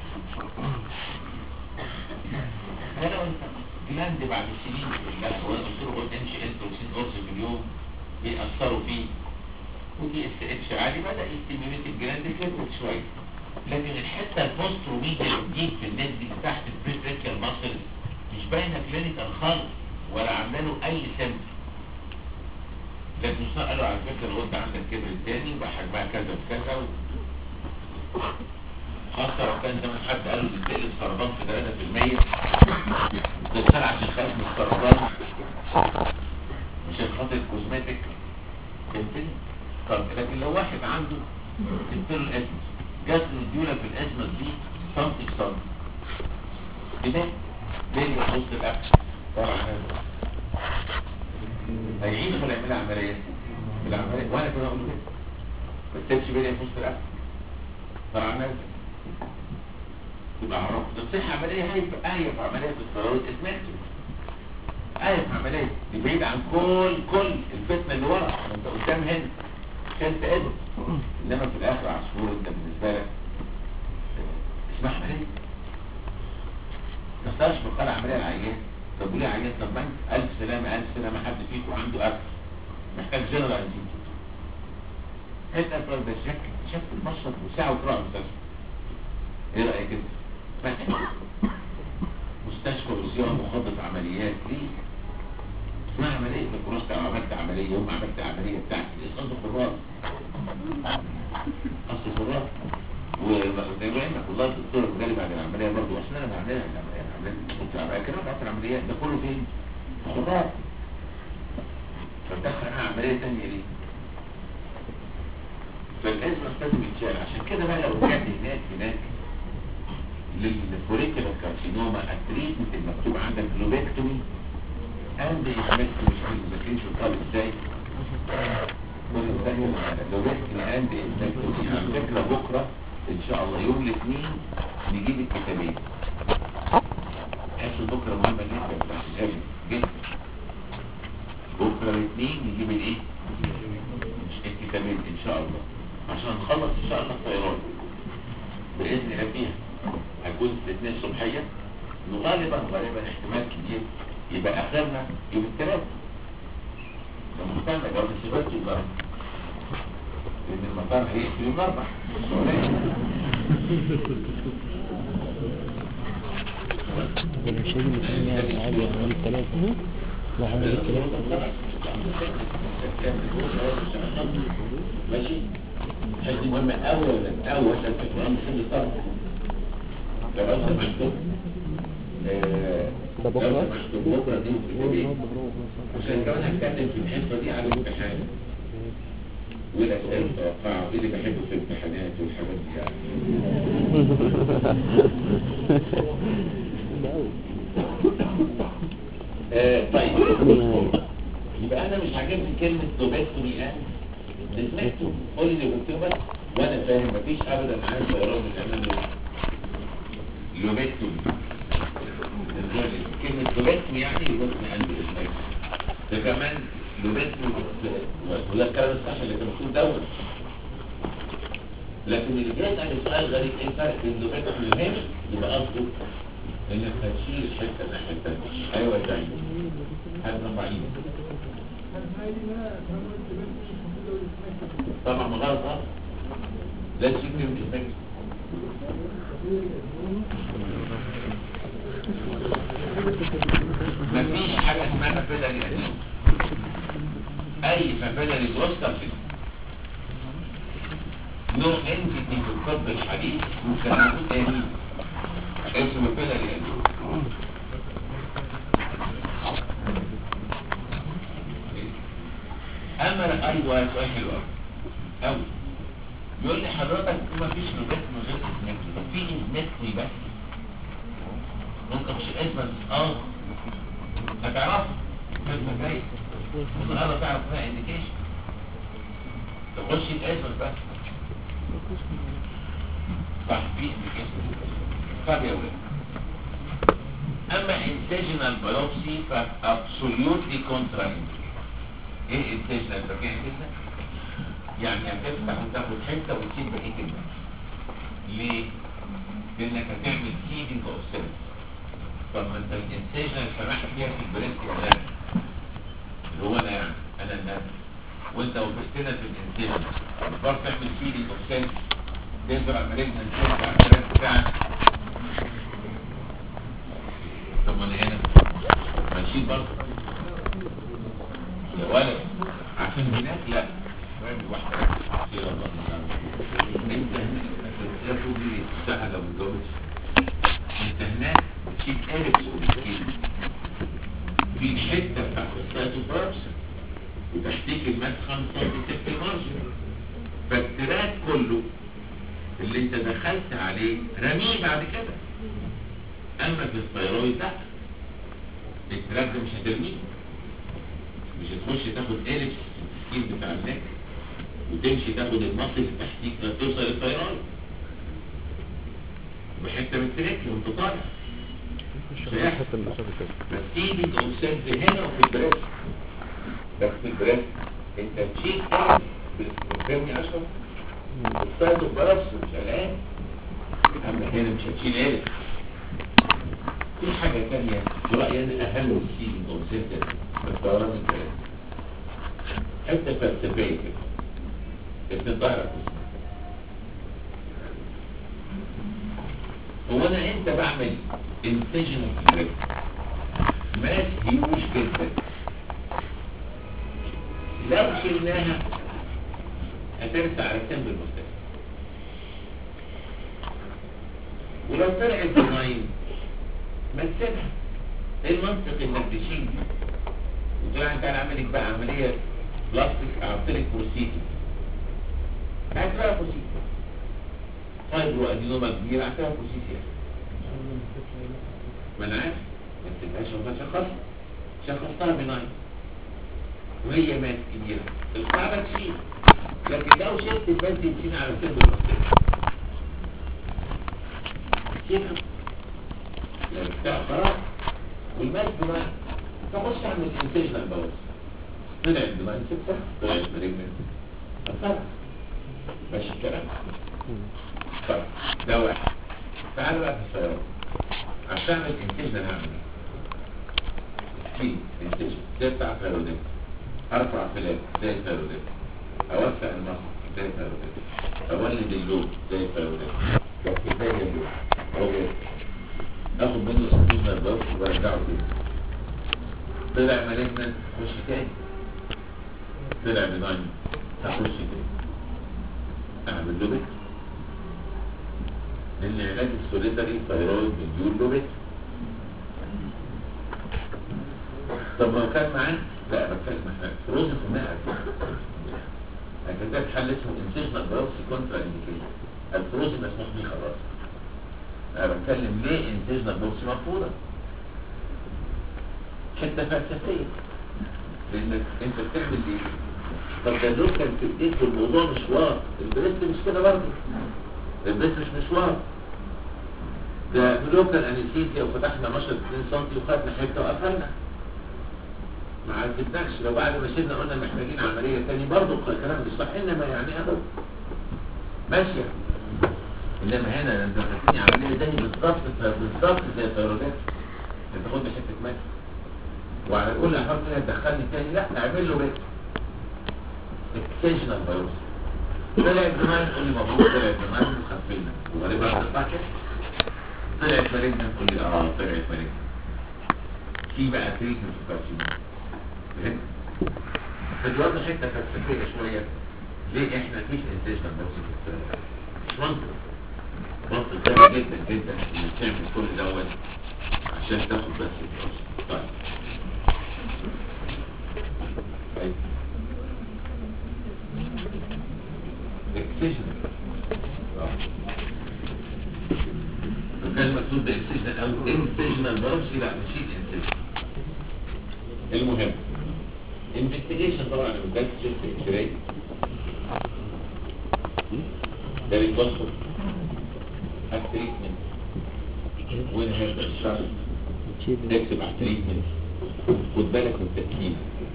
Speaker 1: هيلاقوا ايه فعلا جلاند بعد السنين كلها وانا قلت له قلت امشي انت وسين قرص في اليوم بيأثروا فيه ودي اس اتش عالي بدأ يستيميوليت الجلاند كبرت شوية لكن الحتة البوستروميديا دي في الناس دي تحت البريفريكال ماسل مش باينة كلينيكال خالص ولا عامله له اي سمت لكن مش قالوا على فكرة الغدة عندك كبر تاني وبقى حجمها كذا وكذا و... خاصة لو كان زمان حد قال له بتقلب سرطان في 3% تتسال عشان خايف من السرطان مش خاطر الكوزماتيك فهمتني؟ طب لكن لو واحد عنده تنتر الاسم جات له الديولة في الاسم دي سنتي بسنتي كده بين وسط الاكل فرع نازل هيعيد ولا يعمل عملية العملية وانا كده اقول له كده ما تسيبش بيني في وسط الاكل فرع نازل يبقى عرفت تصح عملية هيبقى آية في عملية السراويل اسمعته آية في عملية دي بعيد عن كل كل الفتنة اللي ورا ما انت قدام هنا شلت ايده انما في الاخر عصفور انت بالنسبة لك آه، اسمها عملية ما تقدرش بقال عملية العيان طب وليه عيان طب ما انت الف سلامة الف سلامة حد فيكم عنده اكل محتاج جنرال انتيك حتى افراد ده شك شك المشرط وساعة وتروح المستشفى ايه رأيك انت؟ ما مستشفى وصيانة مخطط عمليات ليه؟ اسمها عملية ما كناش عملت عملية يوم عملت عملية بتاعتي اصل خراج اصل خراج وزي ما قلنا والله الدكتور جالي بعد العملية برضه اصل انا بعملها العملية العملية كنت عملية كده بعد العمليات ده كله فين؟ خراج فدخل انا عملية تانية ليه؟ فالاسم لازم يتشال عشان كده بقى لو رجعت هناك هناك للفوريكولار كارسينوما التريتمنت المكتوب عندك لوبكتومي اند اسمكتومي مش عارف مذاكرينش الطالب ازاي لوبكتومي اند اسمكتومي على فكره بكره ان شاء الله يوم الاثنين نجيب الكتابين عشان بكره مهمه جدا بتاعت الجامعه جدا بكره الاثنين نجيب الايه؟ الكتابين ان شاء الله عشان نخلص ان شاء الله الطيران باذن الله فيها هيكون الاثنين الصبحيه وغالبا غالبا احتمال كبير يبقى اخرنا يوم الثلاث لما مستنى جواب السبت والجرم لان المطار هيقفل يوم الاربع
Speaker 2: ولا مش هيجي الاثنين يعني عادي هعمل الثلاثة لا هعمل الثلاثة
Speaker 1: ماشي الحته دي مهمه قوي ولا قوي عشان تفهم عن سن الطرف لو انت مكتوب آه،
Speaker 2: ده بكرة؟
Speaker 1: لو انت مكتوب بكره دي في الكتاب. عشان كمان هتكلم في الحصه دي على الامتحان والاسئله المتوقعه وايه اللي بحبه في الامتحانات والحاجات دي يعني آه، طيب يبقى انا مش عاجبني كلمه دوبكتومي ان ديسمكتوم قول لي دوبكتومي بس وانا فاهم مفيش ابدا عايز طيران من امام لوبكتومي كلمه دوبكتومي يعني دوبكتومي ان ديسمكتوم ده كمان لوبكتومي ولا الكلام الصح اللي كان مكتوب دوت لكن اللي جاي يسأل سؤال غريب ايه الفرق بين دوبكتومي وهنا يبقى قصده انك هتشيل الحته الناحيه الثانيه ايوه يا زعيم هذا ضعيف طبعا ما غلط غلط لا تشيل من الاسمك مفيش حاجه اسمها فافيلاري قديم اي فافيلاري بوستر كده نوع انتيتي في الطب الحديث كان موجود تاني اسمه فافيلاري قديم اما ايوه سؤال حلو قوي قوي يقول لي حضرتك ما فيش لغات من غير اسمك طب في اسمك بس ممكن مش اسمك اه هتعرف اسمك جاي ممكن هذا تعرف فيها انديكيشن تخش اسمك بس صح في انديكيشن طب يا ولاد اما انتجنال بايوبسي فابسوليوتلي كونترا ايه انتجنال فاكرين كده يعني هتفتح وتاخد حته وتسيب بقيه الماء ليه؟ لانك هتعمل سيدنج اوف سيلز طب ما انت الانتجنال سمحت فيها في البريست كمان اللي هو انا يعني انا الناس وانت وقفتنا في الانتجنال برضه تعمل سيدنج اوف سيلز تزرع مالجنا سيلز على البريست بتاعك طب ما انا هنا ماشيين برضه يا ولد عشان هناك لا واحدة كتير الله انت هناك دي سهلة ومتجوز انت هناك بتشيل اريكس وبتشيل في الحتة بتاعت السايتوبرابس وتحتيك المات 5 ست المارجن فالتراك كله اللي انت دخلت عليه رميه بعد كده اما في الثيرويد لا التراك ده مش هترميه مش هتخش تاخد الف السكين بتاع النك وتمشي تاخد المصل اللي تحتيك توصل للطيران بحته من التراك وانت طالع
Speaker 4: حتى المسافة كده
Speaker 1: بس تيجي تقوم هنا وفي البريس بس في البريس انت تشيل الف فاهمني اشرف الفرد بس مش قلقان اما هنا مش هتشيل الف في حاجة تانية في رأيي أنا أهم من السيدنج أو سنتر في الطيران الكلام حتة فلسفية كده اسم ظهرك هو أنا إمتى بعمل انتجن في ماس هيوش جدا لو شلناها هترسى على سن المستقبل ولو طلعت بناين ما تسيبها ايه المنطق انك تشيل دي وتقول انت انا اعمل لك بقى عمليه بلاستيك احط لك بروسيتي هات بقى بروسيتي فايبرو ادينوما كبيره هات لها بروسيتي ما انا عارف ما تسيبهاش وما شخصها شخصتها بناين وهي مات كبيره القاعده تشيل لكن لو شلت البنت تشيل على سن المستقبل كده بتاع خلاص والمال بما تخش عن الانتجنال باوز طلع الدماغ ستة طلع المريجنال أثر ماشي الكلام طيب ده واحد تعال بقى في السيارة عشان اعمل انتجنال هعمل في انتجن زي بتاع فيرودين ارفع فلات زي الفيرودين اوسع المصر زي الفيرودين اولد اللوب زي الفيرودين زي اللوب هو كده اخد منه سكين الضغط وارجعه تاني طلع مالجنا خش تاني طلع بناين هخش تاني اعمل له بيت لان علاج السوليتري ثايرويد مديول له بيت طب لو كان معاه لا بتكلم احنا فروزن في النقل هكذا حل اسمه انسيجنال بايوبسي كونترا انديكيشن الفروزن مسموح بيه خلاص انا بتكلم ليه انتجنا بوكس مرفوضة حتة فلسفية لانك انت بتعمل ايه طب ده اللوك كان في ايديك والموضوع مشوار البريست مش كده برضه البريست مش مشوار ده لوكال انستيزيا وفتحنا مشرط 2 سم وخدنا حته وقفلنا ما عذبناكش لو بعد ما شلنا قلنا محتاجين عمليه تاني برضه الكلام مش صح انما يعني اهو ماشيه انما هنا انت خدتني عمليه تاني بالظبط بالظبط زي الثيرويدات انت تاخد لي حته ماء وعلى كل الاحوال كده تدخلني تاني لا اعمل له بيت اكسجنال بايوس طلع الدماغ تقول لي مبروك طلع الدماغ وخفينا وغالبا هتطلع كده طلعت مالجنا تقول لي اه طلعت مالجنا في بقى تريتمنت في الكارسينوم فهمت؟ فدلوقتي حته فلسفيه شويه ليه احنا مفيش انتجنال بايوس في الثيرويد مش منطق منطق سهل جدا جدا انك تعمل كل دوت عشان تاخد بس الفلوس طيب طيب اكسجن وكان مكتوب باكسجن او انسجنال بارشي لا نشيل انسجن المهم انفستيجيشن طبعا لما كانت شفت اكس راي ده بيتوصل التريتمنت وين هذا الشرط تكتب على التريتمنت خد بالك من التركيب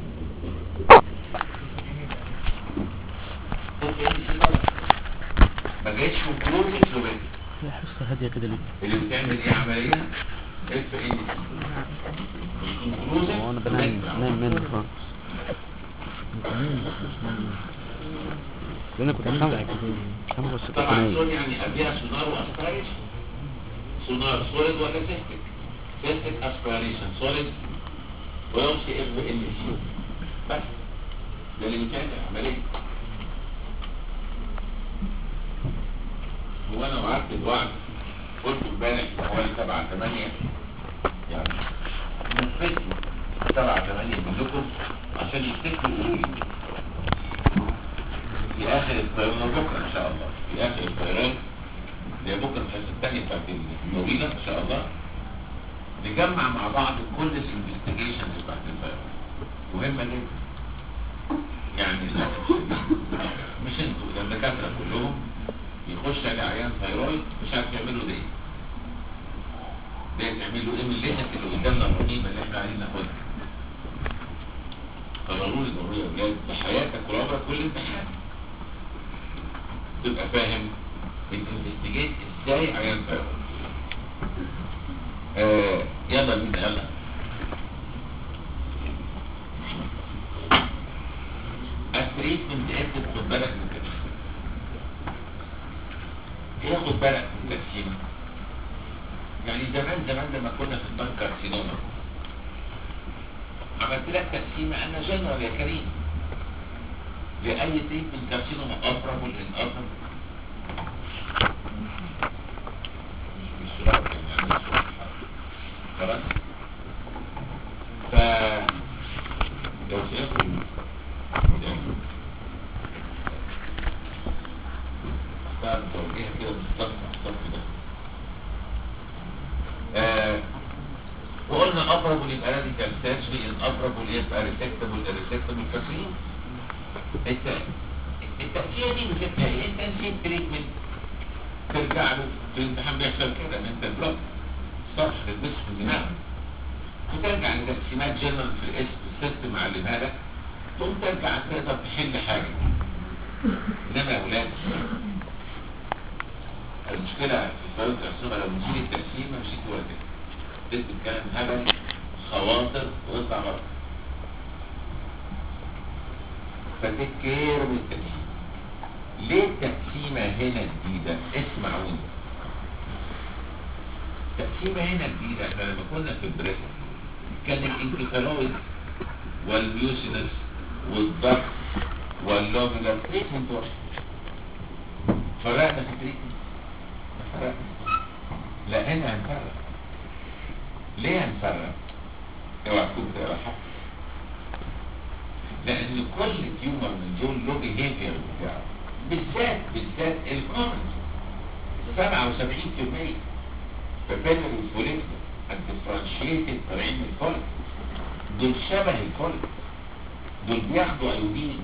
Speaker 1: ما جاش كونكلوجن لوبين
Speaker 2: هي حصة هادية كده ليه؟
Speaker 1: اللي بتعمل ايه عمليه اف ان سي
Speaker 4: هو انا بنام نايم منه خالص لان كنت خمسة خمسة بس كنت
Speaker 1: طبعا
Speaker 4: نايم
Speaker 1: سول يعني قبلها سونار واسبريشن سونار سوليد ولا سيستك سيستك اسبريشن سوليد ويمشي اف ان سي بس ده اللي بتعمل العمليه هو انا وعدت الوعد قلت امبارح حوالي 7 8 يعني نفذت 7 8 منكم عشان يفتكروا يقولوا لي في اخر الطيران بكره ان شاء الله في اخر الطيران اللي هي بكره الحصه الثانيه بتاعت الموبيله ان شاء الله نجمع مع بعض كل الانفستيجيشنز بتاعت الفيروس مهمة جدا يعني للأسف الشديد مش انتوا ده الدكاترة كلهم يخش على عيان ثيرويد مش عارف يعمل له ده ايه ده تعمل له ايه من اللينك اللي قدامنا الرهيبة اللي احنا عايزين ناخدها فضروري ضروري يا ولاد بحياتك ولعمرك كل امتحان تبقى فاهم الانفستيجيت ازاي عيان ثيرويد آه يلا بينا يلا التريتمنت انت تاخد بالك من التقسيم ايه خد بالك من التقسيم يعني زمان زمان لما كنا في البنك كارسينوما عملت لك تقسيمة انا جنرال يا كريم لأي تريتمنت كارسينوما أبرابل إن أبرابل مش سؤال يعني مش سؤال خلاص ف لو سيكون بعد توجيه كده بالظبط الصف ده آه وقلنا ابربل يبقى راديكال سيرجري ان ابربل يبقى ريسكتبل ريسكتبل فاكرين التأثير دي بتبقى ايه انت نسيت تريتمنت ترجع له في الامتحان بيحصل كده ان انت بلوك صرح للبس في الدماغ وترجع لتقسيمات جنرال في الاسم السيستم معلمها لك تقوم ترجع تقدر تحل حاجه انما يا ولاد المشكلة في الفيروس العصوبة لو نشيل التقسيم مشيت ورا كده تكتب كلام هبل خواطر ويطلع غلط فتكير من التقسيم ليه التقسيمة هنا جديدة اسمعوني التقسيمة هنا جديدة احنا لما كنا في البريد كان الانكفالويد والميوسينس والضغط واللوبيلر تريتمنت واحد فرقنا في التريتمنت لا هنا هنفرق ليه هنفرق اوعى تكون بتقرا حاجه لان كل تيومر من دول له بيهيفير بتاعه بالذات بالذات الكومنت 77% فبيتر الفوليك الديفرنشيتد طالعين من الفوليك دول شبه الفوليك دول بياخدوا ايودين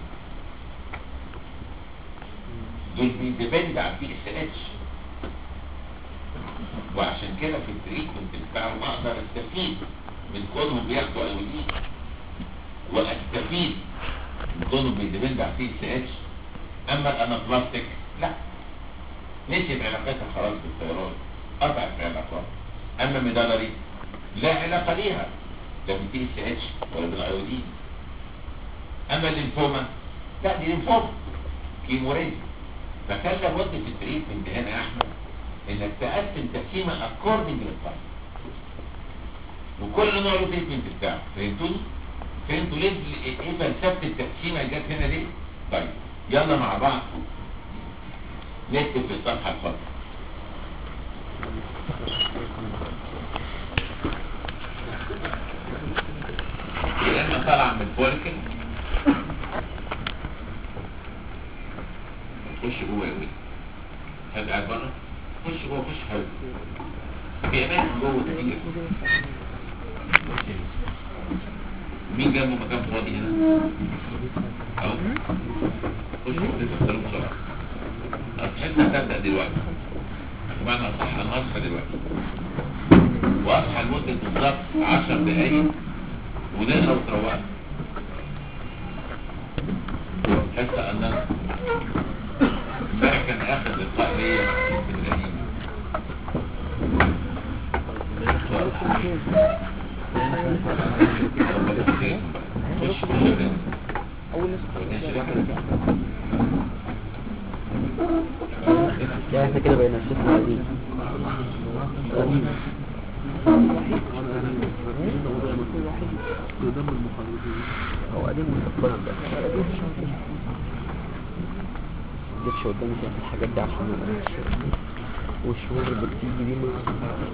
Speaker 1: دول بيديبند على البي اس اتش وعشان كده في التريتمنت بتاعهم اقدر استفيد من كونهم بياخدوا ايودين واستفيد من كونهم بيديبند على البي اس اتش اما الانابلاستيك لا نسيت علاقتها خلاص بالثيرويد قطعت العلاقات اما ميدالري لا علاقه ليها لا بالبي اس اتش ولا بالايودين اما الليمفوما لا دي ليمفوما كيموريزم فكان لابد في التريتمنت هنا يا احمد انك تقسم تقسيمه اكوردنج للطالب وكل نوع له تريتمنت بتاعه فهمتوني؟ فهمتوا ليه ايه فلسفه التقسيمه جت هنا ليه؟ طيب يلا مع بعض نكتب في الصفحه الفاضيه لما طلع من الفولكن خش جوه يا ولد حد قاعد بره خش جوه خش حلو في اماكن جوه كتير مين جنبه مكان فاضي هنا اهو خش جوه تدخلوا بسرعه الحصه هتبدا دلوقتي بمعنى اصح انا هصحى دلوقتي واصحى لمده بالظبط 10 دقايق ونقرا وتروقوا حصه انا امبارح كان اخر لقاء ليا في القديم
Speaker 4: لا احنا كده بقينا الشيخ القديم قديم
Speaker 5: قدام المخرجين
Speaker 4: هو قديم مستقبلا بس جبش قدامي كده الحاجات دي عشان والشهور اللي بتيجي دي ما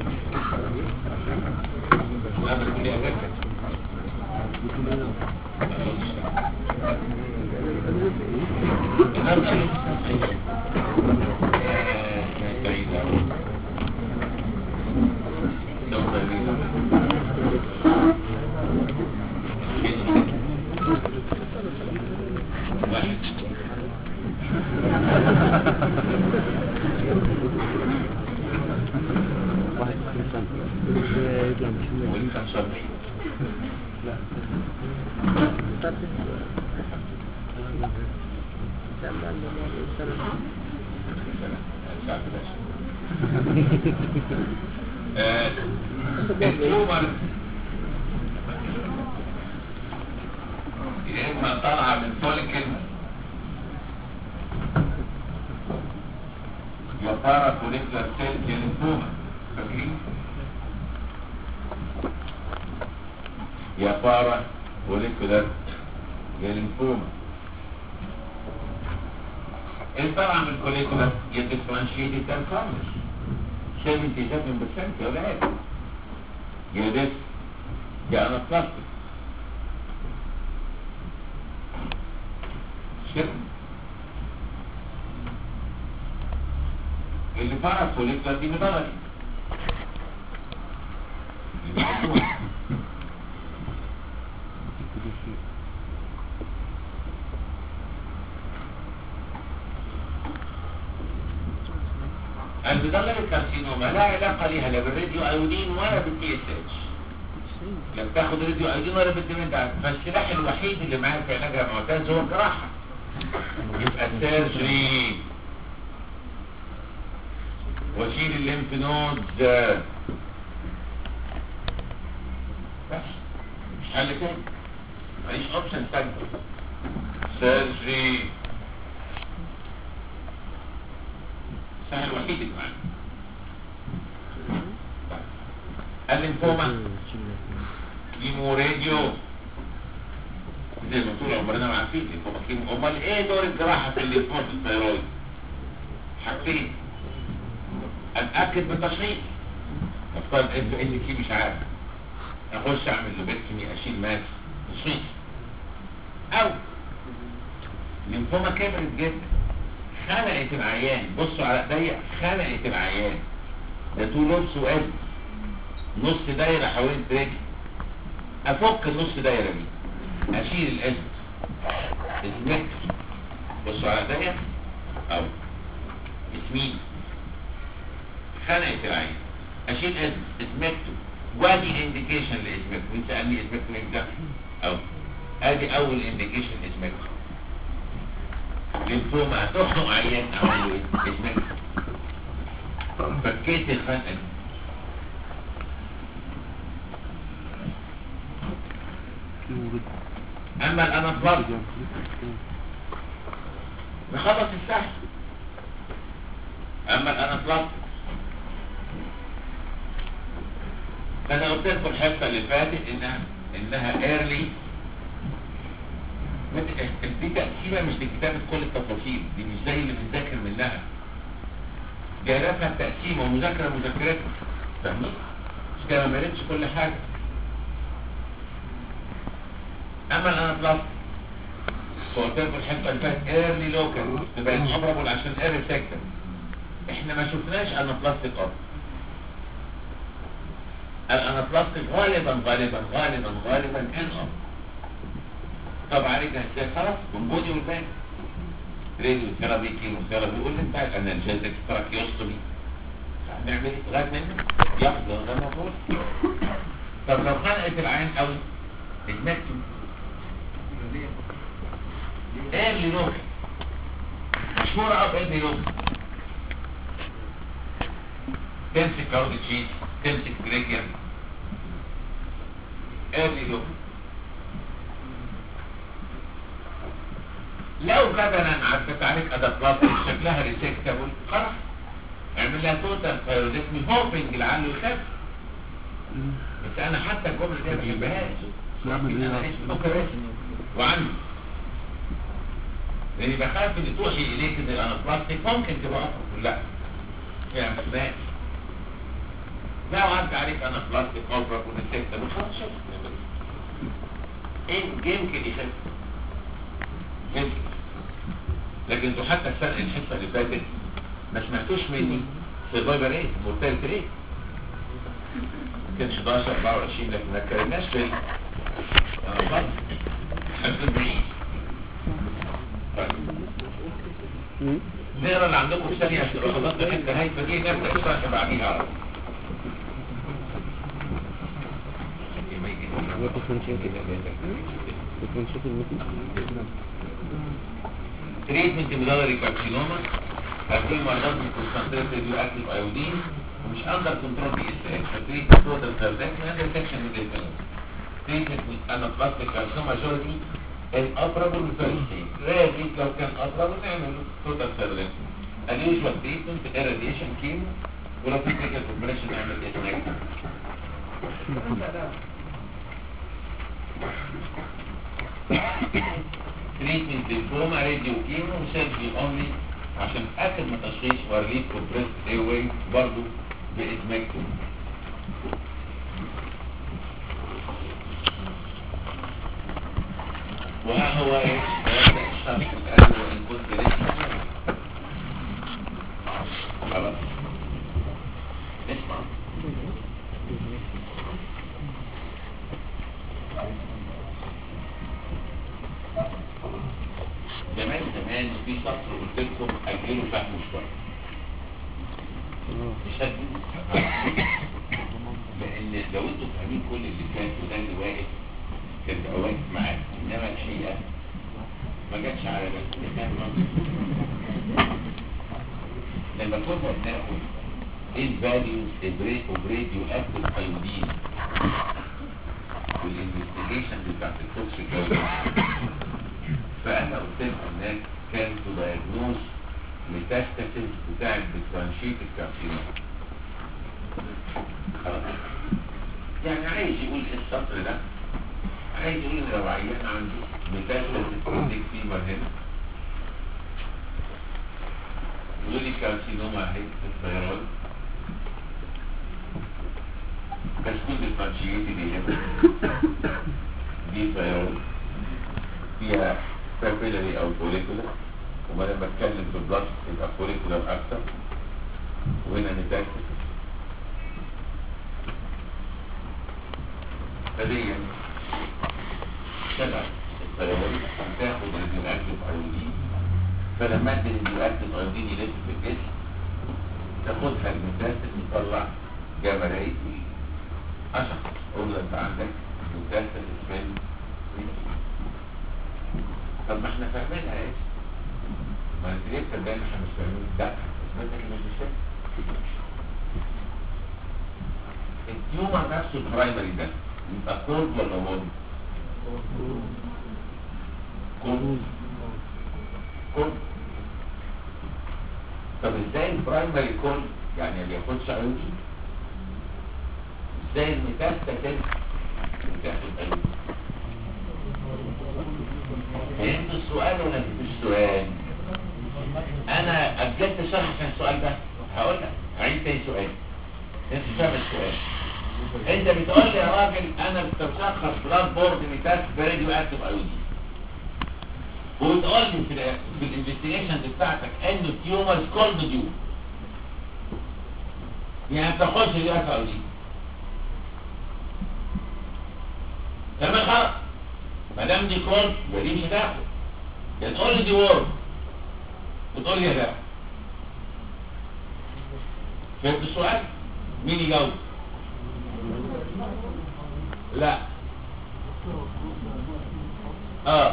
Speaker 1: لا بس دي أجازة. آه، سعيدة. دكتور رينا. واحد
Speaker 4: واحد وستين سنة
Speaker 2: يطلع مش
Speaker 1: وانت 75 آه، التيومر يا اما طالعه من فوليكل يا بارا فوليكولار سيل يا ليمفوما فاكرين يا بارا فوليكولار يا ليمفوما اللي طالعه من الفوليكولار يا ديفرنشيتد تنفرمش 77% يا ولاد يا ديس يا انابلاستيك شرم اللي فرق فوليكولار دي مدرجة المدلل الكارسينوما لا علاقة لها لا بالراديو ايودين ولا بالتي اس اتش لم تاخد راديو ايودين ولا بالدمنت فالسلاح الوحيد اللي معاك في علاجها معتز هو الجراحة يبقى السيرجري واشيل الليمف نود بس مش حل تاني ماليش اوبشن تاني سيرجري السهل الوحيد اللي معانا الليمفوما كيمو راديو زي ما طول عمرنا ما عارفين الليمفوما كيمو امال ايه دور الجراحه في الليمفوما في الثيرويد حاجتين اتاكد من تشخيص افترض انت ان كي مش عارف اخش اعمل لوبكتومي اشيل ماس تشخيص او الليمفوما كبرت جدا خنقت العيان بصوا على ايديا خنقت العيان ده تو لوبس وقلب نص دايرة حوالين رجلي افك النص دايرة دي اشيل الاسم اسمك بصوا على ايديا او اسمي خنقت العيان اشيل اسم اسمكتو وادي انديكيشن لاسمك وانت قال لي اسمك من او ادي اول انديكيشن اسمكتو ليمفوما تخنق عيان اعمل ايه اسمك فكيت الخنقه دي اما الانافلاز نخلص السهل اما الانافلاز فانا قلت لكم الحصه اللي فاتت انها انها ايرلي دي تقسيمه مش لكتابه كل التفاصيل دي مش زي اللي بنذاكر منها دي عرفها التقسيمه ومذاكره مذاكرتها فاهمين؟ مش كده ما مرتش كل حاجه اما الانابلاست فقلت لكم الحته اللي فاتت ايرلي لوكال تبقى الحمرا عشان ايرلي سيكتور احنا ما شفناش انابلاستيك اصلا الانابلاستيك غالبا غالبا غالبا غالبا ان اب طب عالجها ازاي خلاص بنبودي والباقي راديو ثيرابي كيمو ثيرابي يقول لي انت انالجيزك تراكيوستومي نعمل ايه لغايه منه ياخد ده المفروض طب لو خنقت العين قوي اتمكن ايه اللي نوك مشهورة اب ايه اللي نوك تمسك كارود تشيز تمسك جريكيا ايه اللي نوك لو بدنا عدت عليك ادابلاستيك شكلها ريسكتابل خلاص اعمل لها توتال ثايرويدكمي هوبنج لعله يخف بس انا حتى الجمله دي ما بحبهاش
Speaker 5: نعمل ايه
Speaker 1: انا
Speaker 5: بقى؟
Speaker 1: عايش في اوكراسي وعندي لاني بخاف ان توحي اليك ان انا بلاستيك ممكن تبقى افضل لا يعني ما بحبهاش لو عدت عليك انا بلاستيك افضل ونسيت ده خلاص شوف ايه يمكن يخف يمكن لكن انتوا حتى السنه الحصه اللي فاتت ما سمعتوش مني سرفايفر ريت مورتاليتي ريت كانش 11 24 لكن ما اتكلمناش في انا خلاص حفظ بعيد
Speaker 4: مم.
Speaker 1: نقرا اللي عندكم في ثانيه عشان تبقى خلصنا الحته هايفه دي نبدا الشرح بعديها على طول.
Speaker 4: differentiate المثل
Speaker 1: تريتمنت ميدالري كارسينوما هتكون مرضات من كونسنتريت راديو اكتيف ايودين ومش اندر كنترول بي اس اتش فتريتمنت توتال كاردكشن اند ديتكشن من الفيلم تريتمنت انابلاستيك كارسينوما ماجورتي الاوبرابل فيرست ستيج رادي لو كان اوبرابل نعمل توتال كاردكشن اليوجوال تريتمنت irradiation كيمو ولو في كريتيكال كومبريشن نعمل اسماك تريتمنت للفوما راديو كيمو وسيرجي اونلي عشان اتاكد من تشخيص ورليف كومبريس اي واي برضه باسمكتوم وها هو ايه يبدأ الشرح الآن وإن كنت لسه خلاص اسمع زمان زمان في سطر قلت لكم اجلوا فهمه شويه مش هتجيبوا لان لو انتوا فاهمين كل اللي فات وده اللي واقف كان بقى واقف معاك انما الحقيقه ما جاتش على بالك لما كنا بناخد ايه الفاليوز اوف راديو اكتف ايودين والانفستيجيشن بتاعت التوكسيك فانا قلت لكم هناك كان تو دايجنوز ميتاستاسيس بتاع الديفرنشيت الكارسينوم خلاص يعني عايز يقول ايه السطر ده عايز يقول ان لو عيان عنده ميتاستاسيس كونديك فيمر هنا يقول لي كارسينوما اهي في الثيرويد بس كل ديفرنشيت دي هنا دي ثيرويد فيها papillary او follicular وما لما بتكلم في البلس يبقى follicular اكتر وهنا ميتاستاسيس فديا شبه الثيرويد بتاخد الراديواكتيف ايودين فلما ادي الراديواكتيف ايودين يلف في الجسم تاخدها الميتاستاسيس تطلع جاما راي اشخص قول له انت عندك ميتاستاسيس في الريتم طب ما احنا فاهمينها ايه ما انت ليه بتبين احنا مش فاهمين لا اثبتك انك مش فاهم التيومر نفسه البرايمري ده يبقى كولد ولا وورم كولد كولد طب ازاي البرايمري كولد يعني ما بياخدش ايودين ازاي الميتاستاسيس بتاخد ايودين فهمت السؤال ولا مش السؤال انا اجلت الشرح عشان السؤال ده هقول لك هعيد تاني سؤال انت مش فاهم السؤال انت بتقول لي يا راجل انا بتشخص بلاد بورد ميتاس براديو اكتف ايودين وبتقول لي في ال في الانفستيجيشن بتاعتك ان التيومر كولد ديو يعني ما بتاخدش دي ايودين تمام خلاص ما دام دي كولد يبقى دي مش هتاخد يا تقول لي دي وورم وتقول لي هتاخد فهمت السؤال؟ مين يجاوب؟ لا اه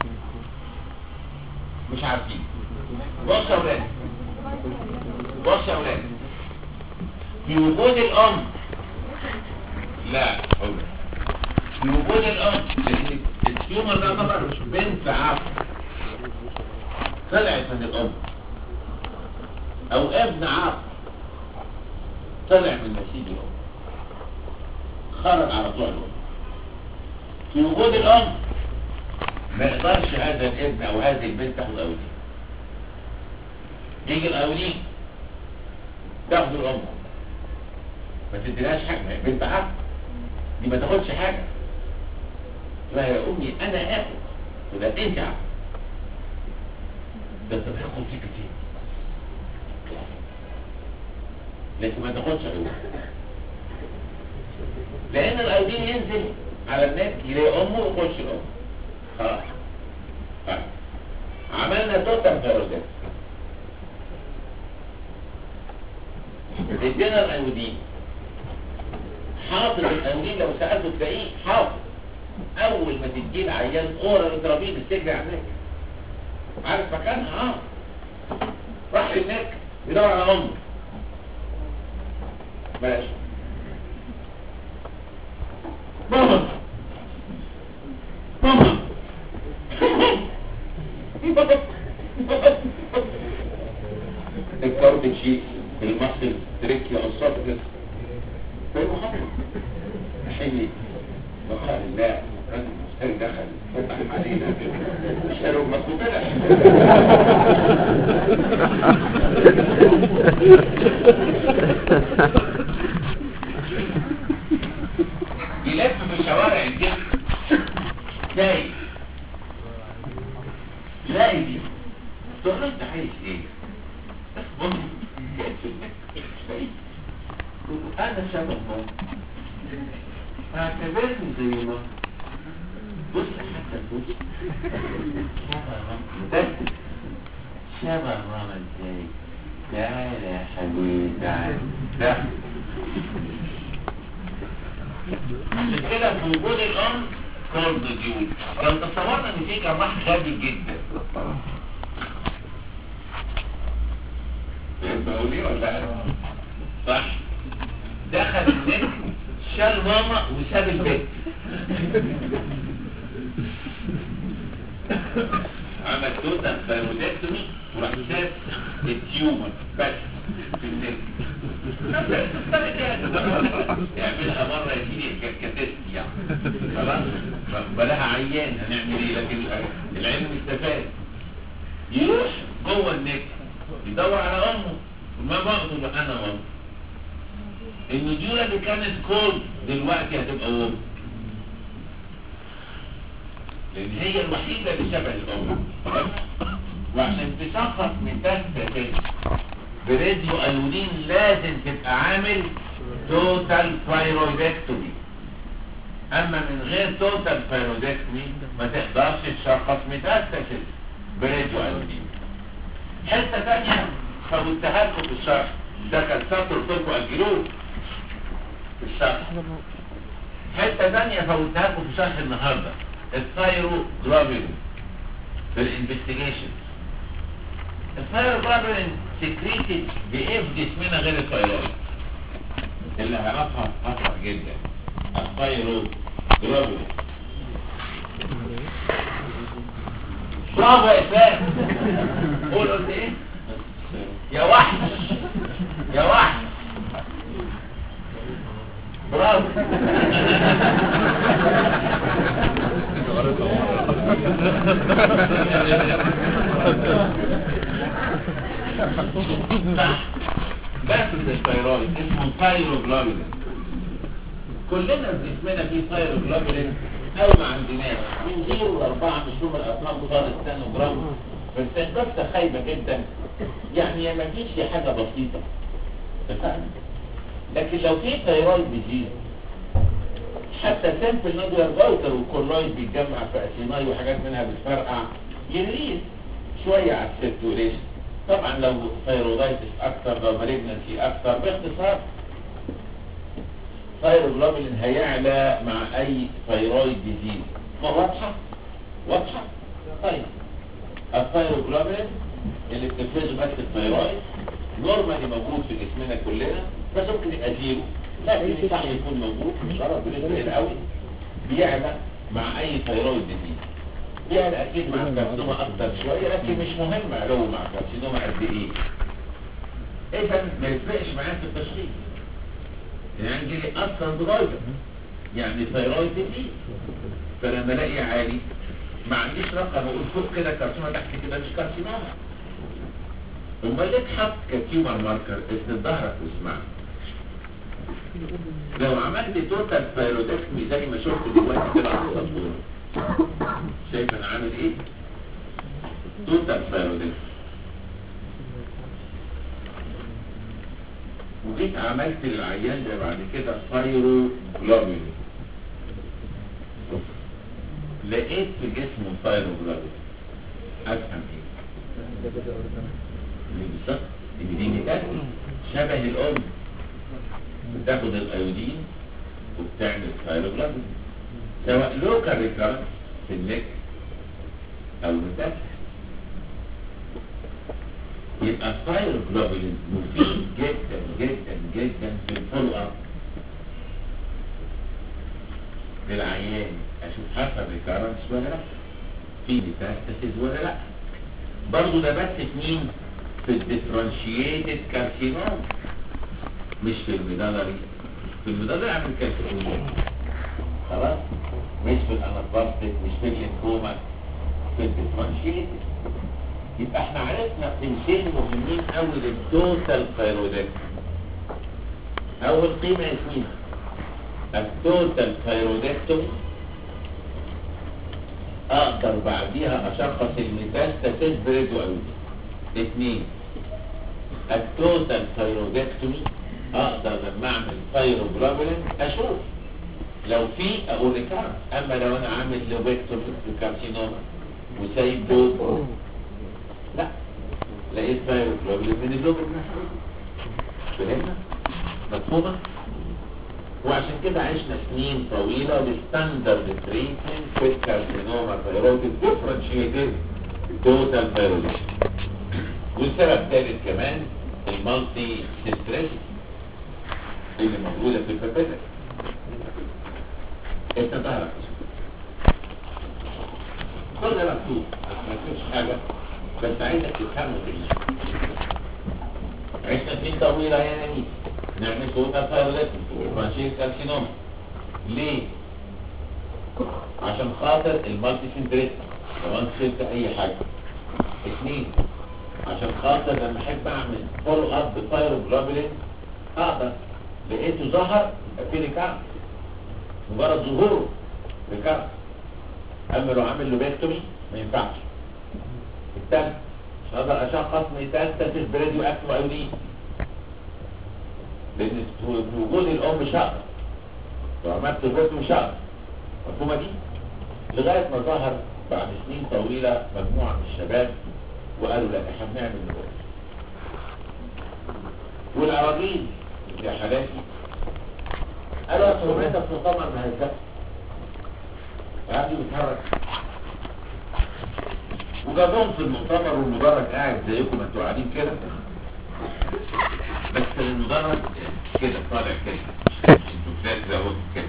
Speaker 1: مش عارفين بص يا ولاد بص يا ولاد في وجود الام لا هو في وجود الام لان التيومر ده طبعا مش بنت عقل طلعت من الام او ابن عقل طلع من نسيج الام خرج على طول الام في وجود الام ما يقدرش هذا الابن او هذه البنت تاخد اولين يجي الاولين تاخد الام ما تديلهاش حاجه ما هي بنت عقل دي ما تاخدش حاجه لا يا امي انا اخد ولا انت عقل ده انت تاخد فيه كتير لكن ما تاخدش اولين لان الايودين ينزل على النت يلاقي امه ويخش الام خلاص طيب. عملنا توتال فيروسات ادينا الايودين حاطط الايودين لو سالته تلاقيه حاطط اول ما تديه العيان اورال ترابيد السجن عنك عارف مكانها اه راح هناك يدور على امه بلاش ماما ماما الكارديك شيء المصل تركي او صفر فيبقى حاضر حي بقاء الله راجل مستري دخل فتح علينا مش قالوا مطلوب يلف في شوارع الجبل تلاقي تلاقي دي تقول له انت عايز ايه؟ بص انا شبه ماما اعتبرني زي ماما بص حتى البص شبه ماما ده شبه ماما ازاي تعالى يا حبيبي تعالى ده عشان كده في وجود الام كولد ديول لو تصورنا ان في جراح غبي جدا فهمتوا ليه ولا لا؟ صح دخل النت شال ماما وساب البيت عمل توتا فايرودكتومي وراح ساب التيومر بس في النت يعملها مرة يا سيدي ك- كتست يعني خلاص بلاها عيان هنعمل ايه لكن العلم استفاد يروح جوه النت يدور على امه ما باخده له انا وامه النجولة اللي كانت كولد دلوقتي هتبقى وم لان هي الوحيدة اللي شبه الام خلاص؟ وعشان تشخص ميتاستاسيس براديو ايودين لازم تبقى عامل توتال فايرويدكتومي اما من غير توتال فايرويدكتومي ما تقدرش تشخص ميتاستاسيس براديو ايودين حته ثانيه فوتها لكم في الشرح ده كان سطر قلت لكم اجلوه في الشرح حته ثانيه فوتها لكم في شرح النهارده الثايرو جلوبين في الانفستيجيشن الثايرو جلوبين سكريتد بايه في جسمنا غير الثايرويد اللي هيعرفها اسرع جدا الثايرو جلوبين برافو يا اسلام قول قلت ايه يا وحش يا وحش برافو صح بس الثيرويد اسمه ثايروجلوبولين كلنا في جسمنا فيه ثايروجلوبولين او ما عندناش من زيرو لاربعه مش هم الارقام بتاعت الستانوجرام بس بس خايبه جدا يعني يا ما فيش يا حاجه بسيطه اتفقنا لكن لو في ثيرويد ديزيز حتى سامبل نودولار جوتر والكولويد بيتجمع في اسيناي وحاجات منها بتفرقع يريد شويه على السيركيوليشن طبعا لو ثيرودايتس اكتر لو مالجنسي اكتر باختصار ثيروجلوبولين هيعلى مع اي ثيرويد ديزيز ما واضحه واضحه طيب الثيروجلوبولين اللي بتفرزه بس الثيرويد نورمالي موجود في جسمنا كلنا بس ممكن يبقى زيرو لكن يصح يكون موجود مش شرط بنسبه قوي بيعلى مع اي ثيرويد ديزيز بيعلى اكيد مع الكارسينوما اكتر شويه لكن مش مهم علو مع الكارسينوما قد ايه اذا ما يفرقش معايا في التشخيص يعني عندي لي اصلا صغير يعني ثيرويد ديزيز فلما الاقي عالي ما عنديش رقم اقول فوق كده كارسينوما تحت كده مش كارسينوما امال ليه اتحط كتيومر ماركر اسند ظهرك واسمعني لو عملت توتال ثايرودكتمي زي ما شفت دلوقتي كده على السبوره شايف انا عامل ايه توتال ثايرودكتمي وجيت عملت للعيان ده بعد كده ثايرو جلوبين لقيت في جسمه ثايرو جلوبين افهم ايه اللي بالظبط ان دي ميتات شبه الام تاخد الايودين وبتعمل ثايروجلابين سواء لوكال ريكارنس في النك او المتاح يبقى الثايروجلوبولين مفيد جدا جدا جدا في الفولو اب للعيان اشوف حصل ريكارنس ولا لا في ميتاستاسيز ولا لا برضه ده بس في مين في الديفرنشيتد كارسينوم مش في الميدالري في الميدالري اعمل كارسينوم خلاص مش في الانابلاستيك مش في اللينكوما في الديفرنشيتد يبقى احنا عرفنا قيمتين مهمين قوي للتوتال ثايرويدكتومي اول قيمه اسمها التوتال ثايرويدكتومي اقدر بعديها اشخص الميتاستاسيس بريدو قوي اثنين التوتال ثايرويدكتومي اقدر لما اعمل ثايروجلوبولين اشوف لو في اقول ريكارنس اما لو انا عامل لوبكتومي وكارسينوما وسايب دول لا لقيت ثايروجلوبولين من اللوبر فهمنا مفهومه وعشان كده عشنا سنين طويلة بستاندرد تريتمنت في الكارسينوما ثايرويد ديفرنشيتد توتال ثايرويد والسبب ثالث كمان المالتي ستريس اللي موجودة في البابيتا انت ظهرك كل ده مكتوب بس ما تكتبش حاجة بس عايزك تفهمه كده عشنا سنين طويلة يا نبيل نعمل توتال ثايرويد وفرانشيز كارسينوما ليه؟ عشان خاطر المالتي سنتريس لو انت شلت اي حاجة اثنين عشان خاطر لما احب اعمل فولو اب بثايروجلوبولين اقدر لقيته ظهر يبقى في ريكارد مجرد ظهوره ريكارد اما لو عامل لوبيكتومي ما ينفعش الثالث مش هقدر اشخص ميتاستاسيس براديو اكتيف ايودين لان وجود الام شقر لو عملت البيت مش شقر مفهومه دي لغايه ما ظهر بعد سنين طويله مجموعه من الشباب وقالوا لا احنا بنعمل البيت والاراجيل يا حالاتي قالوا يا صحبتك في مؤتمر ما هيكفي قاعد بيتحرك وجابوهم في المؤتمر والمدرج قاعد زيكم ما انتوا قاعدين كده بس المدرج كده طالع كده انتوا فات زود كده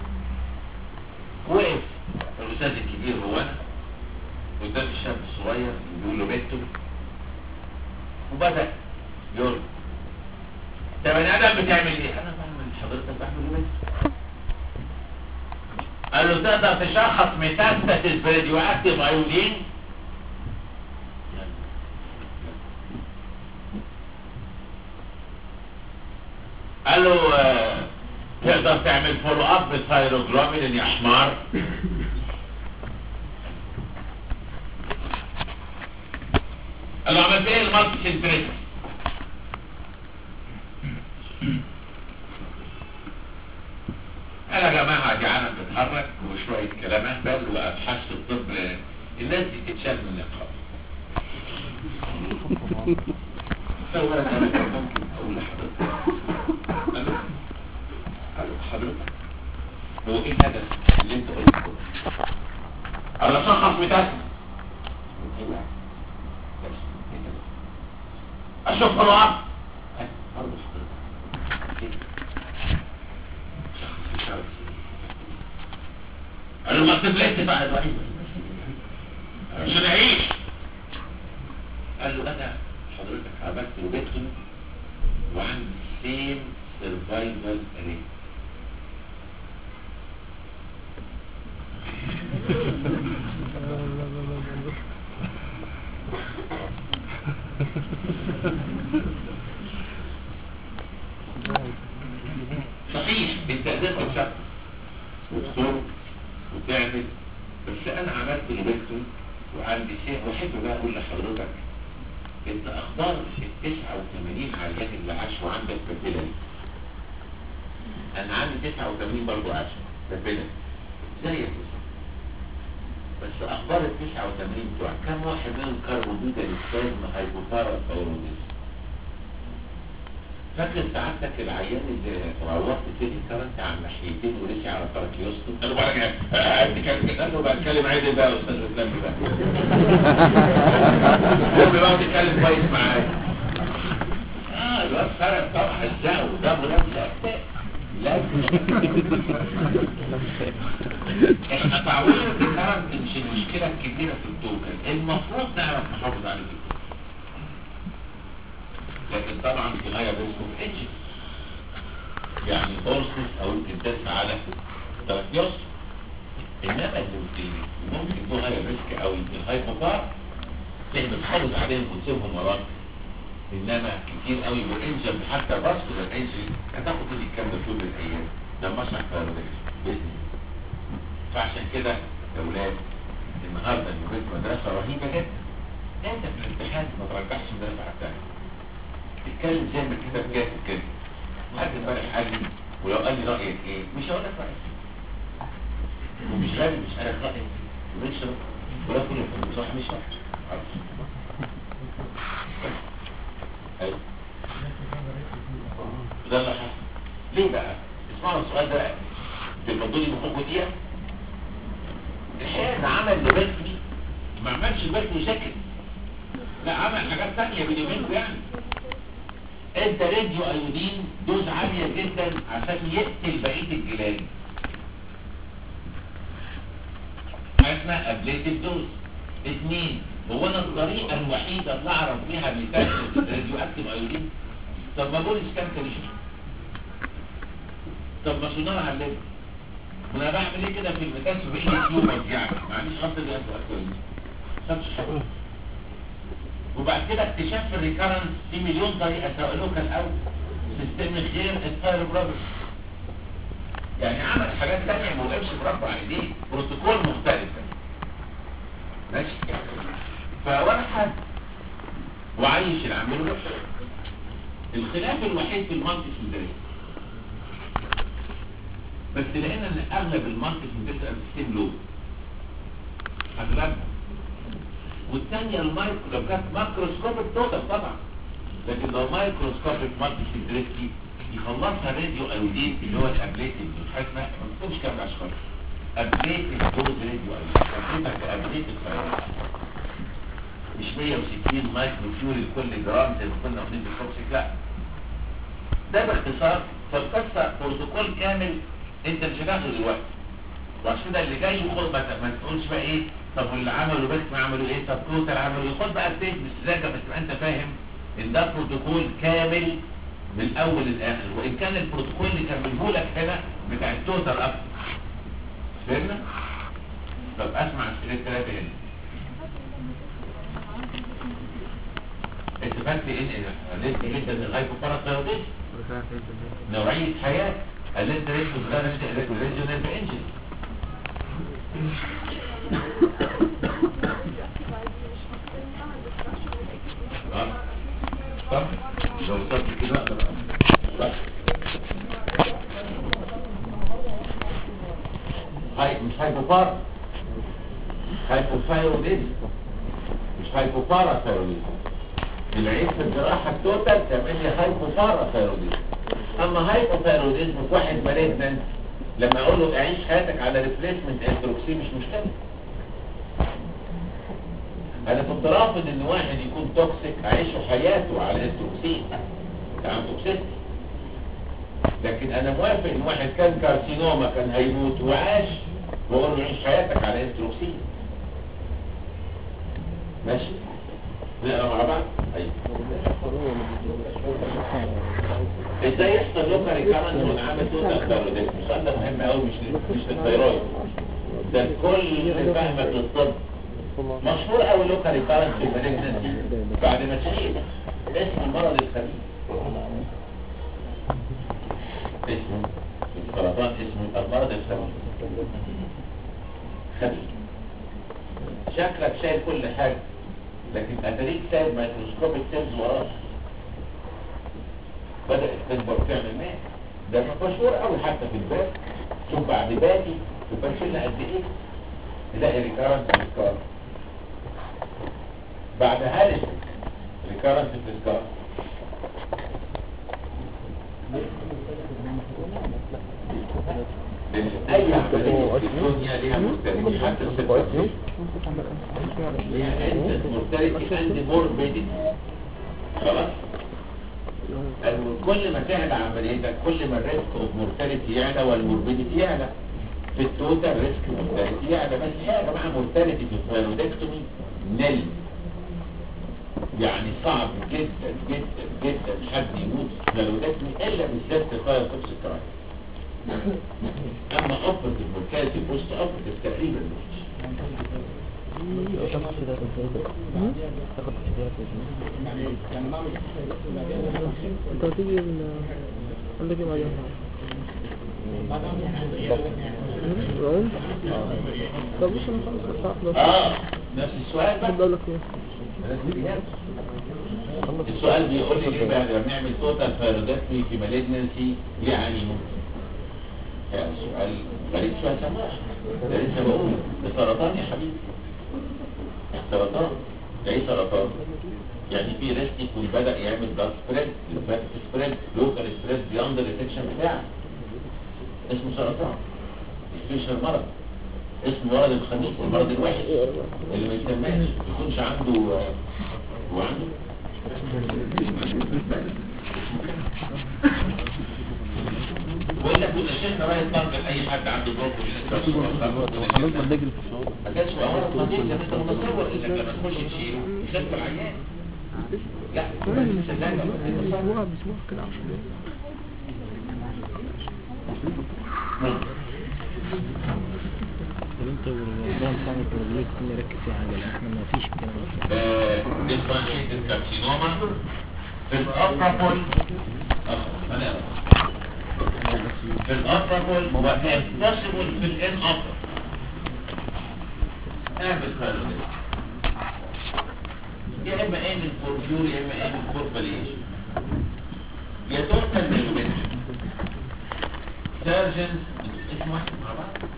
Speaker 1: وقف الاستاذ الكبير هو انا قدام الشاب الصغير بيقول له بنته وبدا يقول له، انت بني ادم بتعمل ايه؟ انا بعمل حضرتك بعمل له بنته قال له تقدر تشخص ميتاستاسيس بريديو اكتيف ايودين قال له آه، تقدر تعمل فولو اب بالثايروجلوبولين يا حمار قال له عملت ايه المالتي سنتريس قال يا جماعه دي عالم بتتحرك وشويه كلام اهبل وابحاث في الطب الناس دي تتشال من النقاب فأولا أنا ممكن أقول لحضرتك ألو ألو حضرتك هو إيه الهدف اللي أنت قلته أنا شخص متاسس أشوف فلوات برضه حضرتك قالوا ما تبليت بقى الوحيد عشان أعيش قال له أنا حضرتك عملت روبيتكم وعندي سيم سرفايفل ريت صحيح انت قدرت تشخص وتصوم وتعمل بس انا عملت روبيتكم وعندي شيء وحيث بقى اقول لحضرتك انت اخبار ال 89 عيان اللي عاشوا عندك بابيلا انا عندي 89 برضه عاشوا بابيلا زيك بس اخبار ال 89 بتوع كم واحد منهم كاربوبيتا للسازم هايبوثارا ثايروديز فاكر سعادتك العيان اللي روحت فيه كرنت على الناحيتين ورجع على طرف يسطن قالوا بقى انا قاعد بتكلم قال له بقى اتكلم عادي بقى يا استاذ اسلام بقى المهم بقى بيتكلم كويس معايا اه الواد فرق طبعا الزعو ده منافسه لازم احنا تعويض الكرنت مش المشكله الكبيره في التوكل المفروض نعرف نحافظ عليه لكن طبعا في غاية ريسك اوف ايدج يعني اورسس او يمكن تدفع على تراكيوس انما اللي ممكن يكون غاية ريسك قوي الهايبوبار احنا بنحافظ عليهم ونسيبهم وراك انما كتير قوي والانجل حتى الراسكولار انجل هتاخد مني الكلام ده طول الايام لما اشرح باروديش باذن الله فعشان كده يا ولاد النهارده نوريت مدرسه رهيبه جدا انت في الامتحان ما ترجعش المدرسه على الثانيه اتكلم زي ما الكتاب كاتب كده حد امبارح قال لي ولو قال لي رايك ايه مش هقول لك رايك ومش غالي مش عارف رايك ومش ولا كل يوم صح مش صح معرفش. ايوه ده اللي حصل ليه بقى اسمعوا السؤال ده بقى تفضلي بخوف دقيقه الحقيقه ده عمل لبسني ما عملش لبسني شكل لا عمل حاجات تانية بيني وبينكم يعني انت راديو ايودين دوز عالية جدا عشان يقتل بقية الجلال حاجة اسمها ابليتيف دوز اتنين هو انا الطريقة الوحيدة اللي اعرف بيها مثال راديو اكتيف ايودين طب ما بوليس كام كان يشوف طب ما سونار على الليل انا بعمل ايه كده في المثال في بقية اليوم يعني معلش غلطة دي اكتيف خدش حاجة وبعد كده اكتشاف الريكارنس في مليون طريقة سواء لوكال او سيستم غير الفاير برابر يعني عمل حاجات تانية ما وقفش مربع ايديه بروتوكول مختلف ماشي فواحد وعايش العمل له الخلاف الوحيد في المالتي سندرية بس لقينا ان اغلب المالتي سندرية سيستم لو اغلبها والثانية المايكرو لو كانت ماكروسكوبيك توتال طبعا لكن لو مايكروسكوبيك مالتي سيدريتي يخلصها راديو ايودين اللي هو الابليتيف حاجه اسمها ما تكونش كام اشخاص ابليتيف دوز راديو ايودين ابليتيف ابليتيف مش 160 مايكرو فيول لكل جرام زي ما كنا واخدين في التوكسيك لا ده باختصار فالقصه بروتوكول كامل انت مش هتاخده دلوقتي وعشان كده اللي جاي يخد ما ما تقولش بقى ايه طب واللي عملوا بس ما عملوا ايه طب توتال عملوا خد بقى البيت بالسذاجه بس تبقى انت فاهم ان ده بروتوكول كامل من الاول للاخر وان كان البروتوكول اللي كمله لك هنا بتاع التوتال اكتر فهمنا؟ طب اسمع اسئله الثلاثه هنا انت فاكر ايه قلت جدا الهايبوباراثايرويدز نوعيه حياه قلت ريتو ده نفس الريجونال انجن اه طب لو وصلت كده اقدر بس هاي مش هايبوبار هايبوثايروديزم مش هايبوباراثايروديزم العيب في الجراحة التوتال تعمل لي هايبوباراثايروديزم اما هايبوثايروديزم في واحد مالجنانت لما اقول له اعيش حياتك على ريبليسمنت استروكسين مش مشكلة انا كنت رافض ان واحد يكون توكسيك اعيشه حياته على استروكسين يعني توكسيستي لكن انا موافق ان واحد كان كارسينوما كان هيموت وعاش واقول له عيش حياتك على استروكسين ماشي نقرا مع بعض ايوه ازاي يحصل لوكا ريكارنس ونعمل توتال ثايرويدكتومي السؤال ده مهم قوي مش مش للثيرويد ده الكل اللي فاهمك للطب مشهور قوي لوكا ريكارنس في المالجنسي بعد ما تشيل اسم المرض الخبيث اسمه السرطان اسمه المرض الخبيث خبيث شكلك شايف كل حاجه لكن اتاريك سايب مايكروسكوبيك سيلز وراك بدأت تكبر وتعمل ماء ده مشهور قوي حتى في الباب شوف بعد بادي يبقى شلنا قد ايه تلاقي ريكارنس في بعد هالس ريكارنس في السكار لأن أي عملية في الدنيا ليها مختلفة حتى السبب ليها انت mortality and morbidity خلاص الم- كل ما تعلى عمليتك كل ما الريسك اوف مورتاليتي يعلى والموربيديتي يعلى في التوتال ريسك مورتاليتي يعلى بس هي يا جماعه مورتاليتي في الثيرودكتومي نل يعني صعب جدا جدا جدا حد يموت في الثيرودكتومي الا بالذات في خاير توكسيك كرايم اما اوبرتيف مورتاليتي بوست اوبرتيف تقريبا مفيش
Speaker 2: تاخد كده تاخد كده
Speaker 4: انت هتيجي ال- عندك ايه بعدين؟ العون؟ طب مش انا خلاص الساعة 11
Speaker 1: اه نفس السؤال بقى
Speaker 4: خد بالك ايه؟
Speaker 1: السؤال بيقول لي ايه بقى لما بنعمل توتال فيرودكتمي في مالجنسي يعني يموت يعني سؤال غريب شويه سماح ده لسه بقول ده سرطان يا حبيبي سرطان ده ايه سرطان يعني في ريسك يكون بدا يعمل بلاد سبريد الفات سبريد لوكال سبريد بياند الريتكشن بتاعه اسمه سرطان سبيشال مرض اسمه مرض الخنيق المرض الوحش اللي ما يسماش ما يكونش عنده آه، وعنده ولا كنا شفنا بقى الطرق لاي حد عنده بروكو
Speaker 5: خلاص ما نجري في الشغل
Speaker 1: ما كانش بقى مرض خطير لان انت متصور انك لما تخش تشيله يخف العيان لا
Speaker 4: فاهم
Speaker 1: لا لا
Speaker 4: بيسموها بيسموها كده عشان
Speaker 2: طب انت والرمضان بتاعنا التوجيه كنا نركز فيها حاجة لان احنا ما فيش الكلام ده
Speaker 1: ديفرنشيتد كارسينوما في الأطرافول أنا في الأطرافول وإمبوسيبل في الإن أطرف اعمل خيالات يا إما اعمل فورفيور يا إما اعمل فورفاليشن يا توتال ميلومتر سيرجنز اسمه واحد مع بعض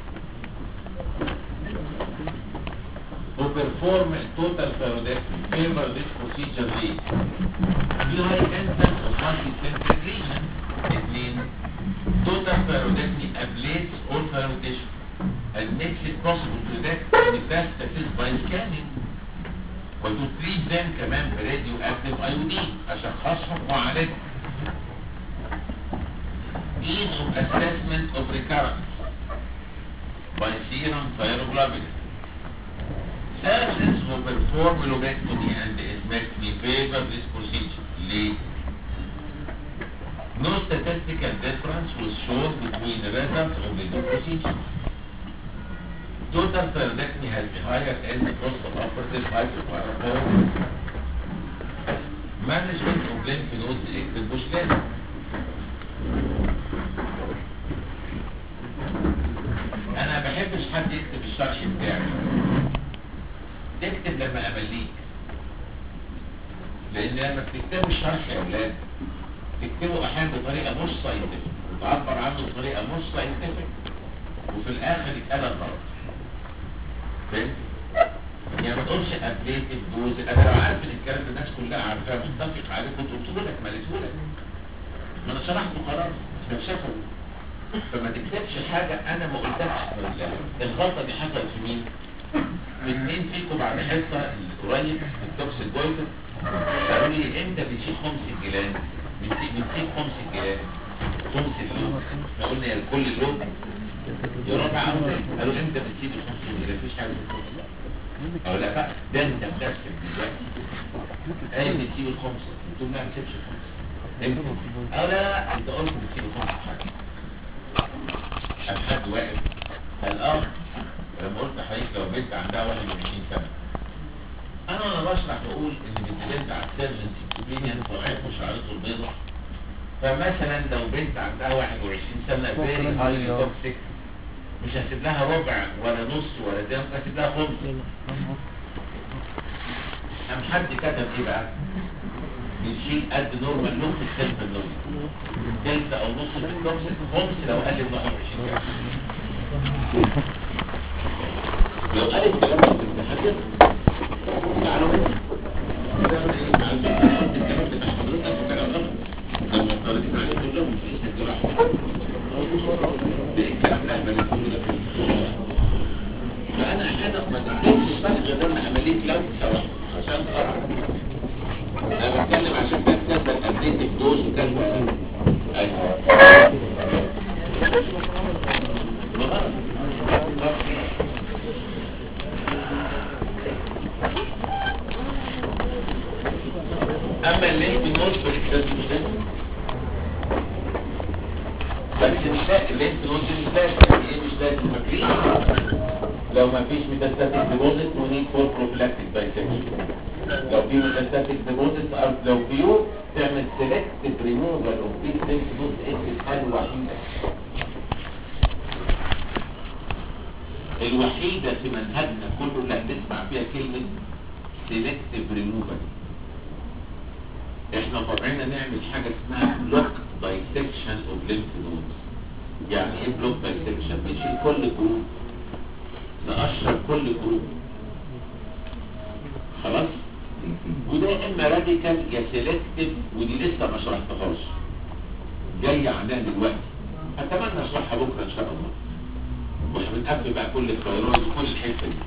Speaker 1: who perform total thyroidectomy favor this procedure lead. You high incidence of multi-centric lesion. It means total thyroidectomy ablates all thyroid tissue and makes it possible to detect metastasis by scanning. وتو treat them كمان براديو اكتيف ايودين اشخصهم واعالجهم. Ease of assessment of recurrence by serum thyroglobulin. Surgeons who perform lobectomy and ismectomy favor this procedure. Lead. No statistical difference was shown between the results of the two procedures. Total thyroidectomy has the higher end post-operative hyperparathyroidism. Management of lymph nodes اكتب مش لازم. انا ما بحبش حد يكتب الشرح بتاعي تكتب لما امليك لان لما بتكتبوا الشرح يا اولاد تكتبوا احيانا بطريقه مش ساينتفك وتعبر عنه بطريقه مش ساينتفك وفي الاخر يتقلب غلط فهمت؟ يعني ما تقولش ابليتد دوز انا لو عارف ان الكلام ده الناس كلها عارفاه متفق عليه كنت قلت لك مليته لك ما انا شرحته خلاص مش شافه فما تكتبش حاجه انا ما قلتهاش الغلطه دي حصلت في مين؟ الاثنين فيكم بعد حصه قريب في التوكس الجويتر قالوا لي امتى بتشيل خمس الجيران بتسيب بتسيب خمس الجيران خمس اللوب احنا قلنا يا كل لوب يا ربع عاوز قالوا امتى بتسيب الخمس الجيران مفيش حاجه اسمها او لا بقى ده انت بنفسك دلوقتي ايه بتسيب الخمس قلت لهم لا ما تسيبش الخمس امتى او لا لا انت قلت بتسيب الخمس حاجه قام حد واقف قال اه لما قلت لحضرتك لو بنت عندها 21 سنة انا وانا بشرح بقول ان بنت على السيرجنس اكسبيرينس ضعيفه شعرته البيضاء فمثلا لو بنت عندها 21 سنة فيري هاي توكسيك مش هسيب لها ربع ولا نص ولا ده ممكن هسيب لها خمس قام حد كتب ايه بقى؟ بنشيل قد نورمال لوك في السلف النوم تلت او نص في التوكسيك خمس لو قل من 21 سنة لو قال الكلام ده متحدث تعالوا مني ده من ايه؟ تعالوا مني الكلام بتاع حضرتك وكلام غلط لما افترضت عليه كلهم كذا ايوه اما الليمف نود بالاكسسوار بس مش لاقي الليمف نود دي مش لاقي يعني ايه مش لاقي فاكرين لو ما فيش ميتاستاتيك ديبوزيت ونيد فور بروفلاكتيك بايسكشن لو في ميتاستاتيك ديبوزيت او لو بيور تعمل سيلكتيف ريموفال اوف ذيس ليمف نود ايه الحل الوحيده الوحيده في منهجنا كله اللي هتسمع فيها كلمه سيلكتيف ريموفال احنا طبعنا نعمل حاجة اسمها بلوك بايسكشن اوف ليمف نودز يعني ايه بلوك بايسكشن بنشيل كل جروب نقشر كل جروب خلاص وده يا اما راديكال يا سيلكتيف ودي لسه ما شرحتهاش جاية عندنا دلوقتي اتمنى اشرحها بكره ان شاء الله واحنا بنقفل بقى كل الفيروز وكل الحته دي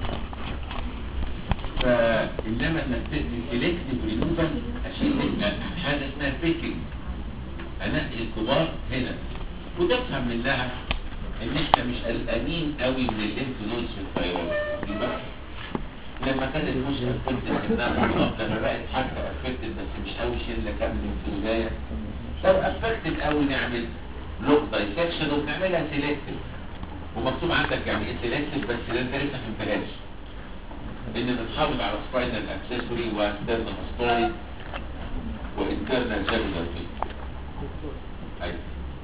Speaker 1: فإنما انك تدي سيلكتيف ريموفال اشيل منها حاجة اسمها بيكينج انقي الكبار هنا وتفهم منها ان احنا مش قلقانين قوي من الليمف نودز في الثيرويد دي بقى لما كانت مش افكتد انها خلاص لما بقت حتى افكتد بس مش قوي شله كامله في البدايه لو افكتد قوي نعمل لوك دايسكشن وبنعملها سيلكتيف ومكتوب عندك يعني ايه سيلكتيف بس ده انت لسه ما فهمتهاش ان بنحافظ على سباينال اكسسوري واكسترنال ماستويد وانترنال جابولار فيه ايوه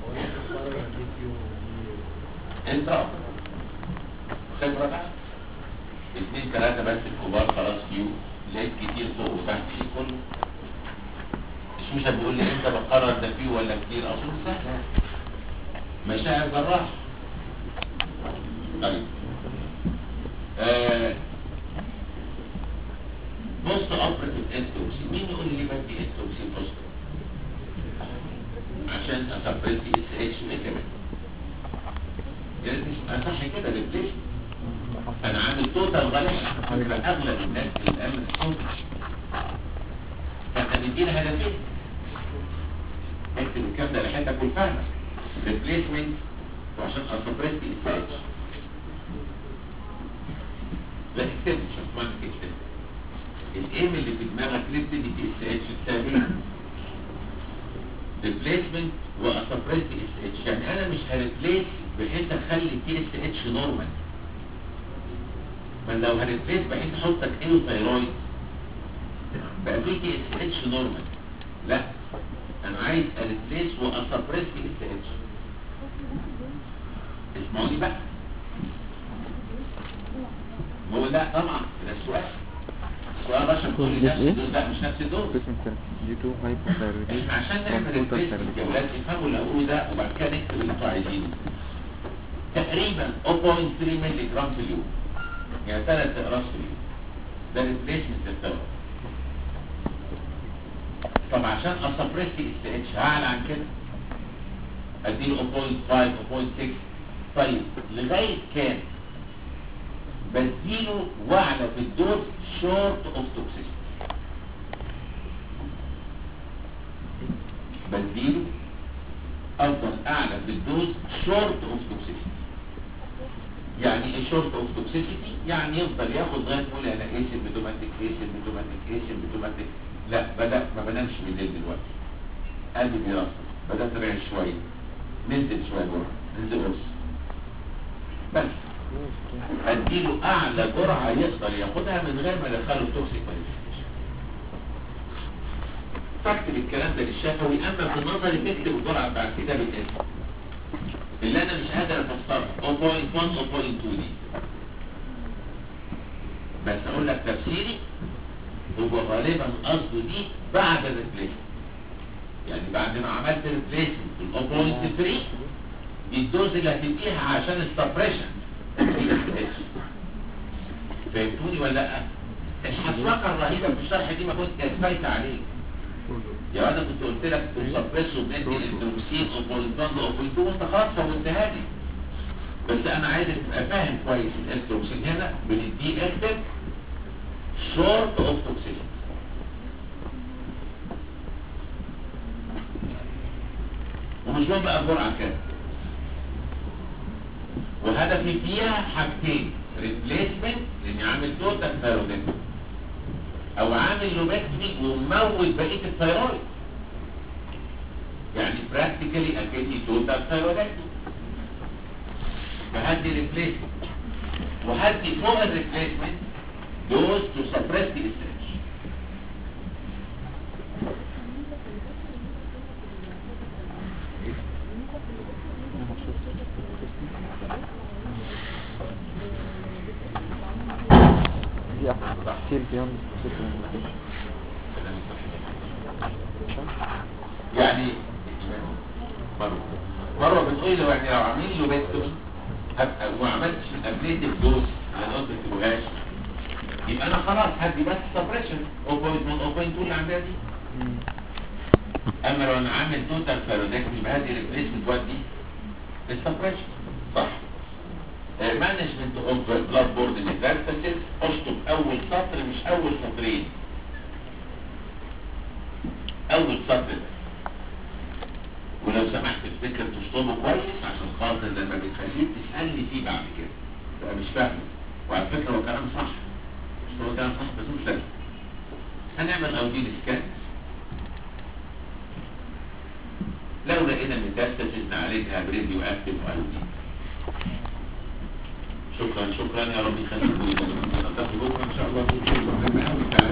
Speaker 1: انت خبرة بقى اتنين تلاتة بس الكبار خلاص فيو لقيت كتير فوق وتحت فيه كله مش مش بيقول لي انت بقرر ده فيه ولا كتير اصلا سهلة مشاعر جراح طيب آه بوست اوبريتيف انتوكسي مين يقول لي بدي انتوكسي بوست عشان اسبريتي اس اتش وايه كمان يا ريت مش صح كده ريبليس انا عامل توتال غالبا فاكر اغلب الناس اللي قامت الصوت فاحنا بندينا هدفين اكتب الكلام ده لحياتك والفهمه ريبليسمنت وعشان اسبريتي اس اتش لا اكتب مش هتمنى تكتب الايم اللي في دماغك نبتدي دي اس اتش التابعين ريبليسمنت واسبريس اس اتش يعني انا مش هريبليس بحيث اخلي تي اس اتش نورمال ما لو هريبليس بحيث احطك ايو ثايرويد بقى في تي اس اتش نورمال لا انا عايز اريبليس واسبريس تي اس اتش اسمعوني بقى هو لا طبعا ده السؤال السؤال رشا بتقول لي نفس الدوز لا مش نفس الدوز
Speaker 4: due to hypothyroidism
Speaker 1: احنا عشان
Speaker 4: from
Speaker 1: نعمل
Speaker 4: total
Speaker 1: البيست
Speaker 4: thyroidism.
Speaker 1: يا ولاد تفهموا اللي هقوله ده وبعد كده نكتب اللي انتوا عايزينه تقريبا 0.3 مللي جرام في اليوم يعني ثلاث اقراص في اليوم ده ريبليسمنت للدواء طب عشان اسبريس اس اتش هعلى عن كده اديله 0.5 0.6 طيب لغايه كام بديله واعلى في الدوز شورت اوف توكسيستي بديله افضل اعلى في الدوز شورت اوف توكسيستي يعني ايه شورت اوف توكسيستي يعني يفضل ياخد لغايه ما يقول انا ايه سيمبتوماتيك ايه سيمبتوماتيك ايه سيمبتوماتيك لا بدا ما بنامش بالليل دلوقتي قلبي بيرصد بدات اريح شويه ننزل شويه جرعه ننزل قرص بس اديله اعلى جرعه يقدر ياخدها من غير ما يدخله التوكسيك فاكتب الكلام ده للشفوي اما في النظري تكتب الجرعه بتاعت كتاب الاسم اللي انا مش قادر افسرها 0.1 0.2 دي بس اقول لك تفسيري هو غالبا قصده دي بعد الريبليسمنت يعني بعد ما عملت ريبليسمنت في 0.3 دي الدوز اللي هتديها عشان السبريشن فهمتوني ولا لا الحسرقه الرهيبه في الشرح دي ما كنت كفايت عليك يا انا كنت قلت لك تسبرسه بندي الدروكسين او بوليتون او بوليتون وانت خلاص فهمتها لي بس انا عايزك تبقى فاهم كويس الاستروكسين هنا بنديه اكتب شورت اوف توكسيسيتي الكورتيزون بقى جرعه كام وهدفي فيها حاجتين ريبليسمنت لاني عامل توتال ثايرويدكتومي او عامل لوبكتومي ومموت بقيه الثايرويد يعني براكتيكالي اكني توتال ثايرويدكتومي فهدي ريبليسمنت وهدي فوق الريبليسمنت دوز تو سبريس دي استريتش
Speaker 4: دي احسن كتير بيوند
Speaker 1: يعني مروه مروه بتقول لي يعني لو عاملين له بيكتومي هبقى وما عملتش الابليتيف دوز اللي انا قلت ما تكتبوهاش يبقى انا خلاص هدي بس سبريشن 0.1 0.2 اللي عندها دي اما لو انا عامل توتال ثايرويدكتومي يبقى هدي ريبليسمنت ودي السبريشن صح مانجمنت اوف بلاد بورد ميتاستاسيس اشطب اول سطر مش اول سطرين اول سطر ده ولو سمحت افتكر تشطبه كويس عشان خاطر لما بتخليك تسالني فيه بعد كده تبقى مش فاهمه وعلى فكره هو كلام صح مش هو كلام صح بس مش لازم هنعمل اودين سكان لو لقينا ميتاستاسيس نعالجها بريديو اكتيف اودين شكرا شكرا يا رب يخليكم نلتقي بكره ان شاء الله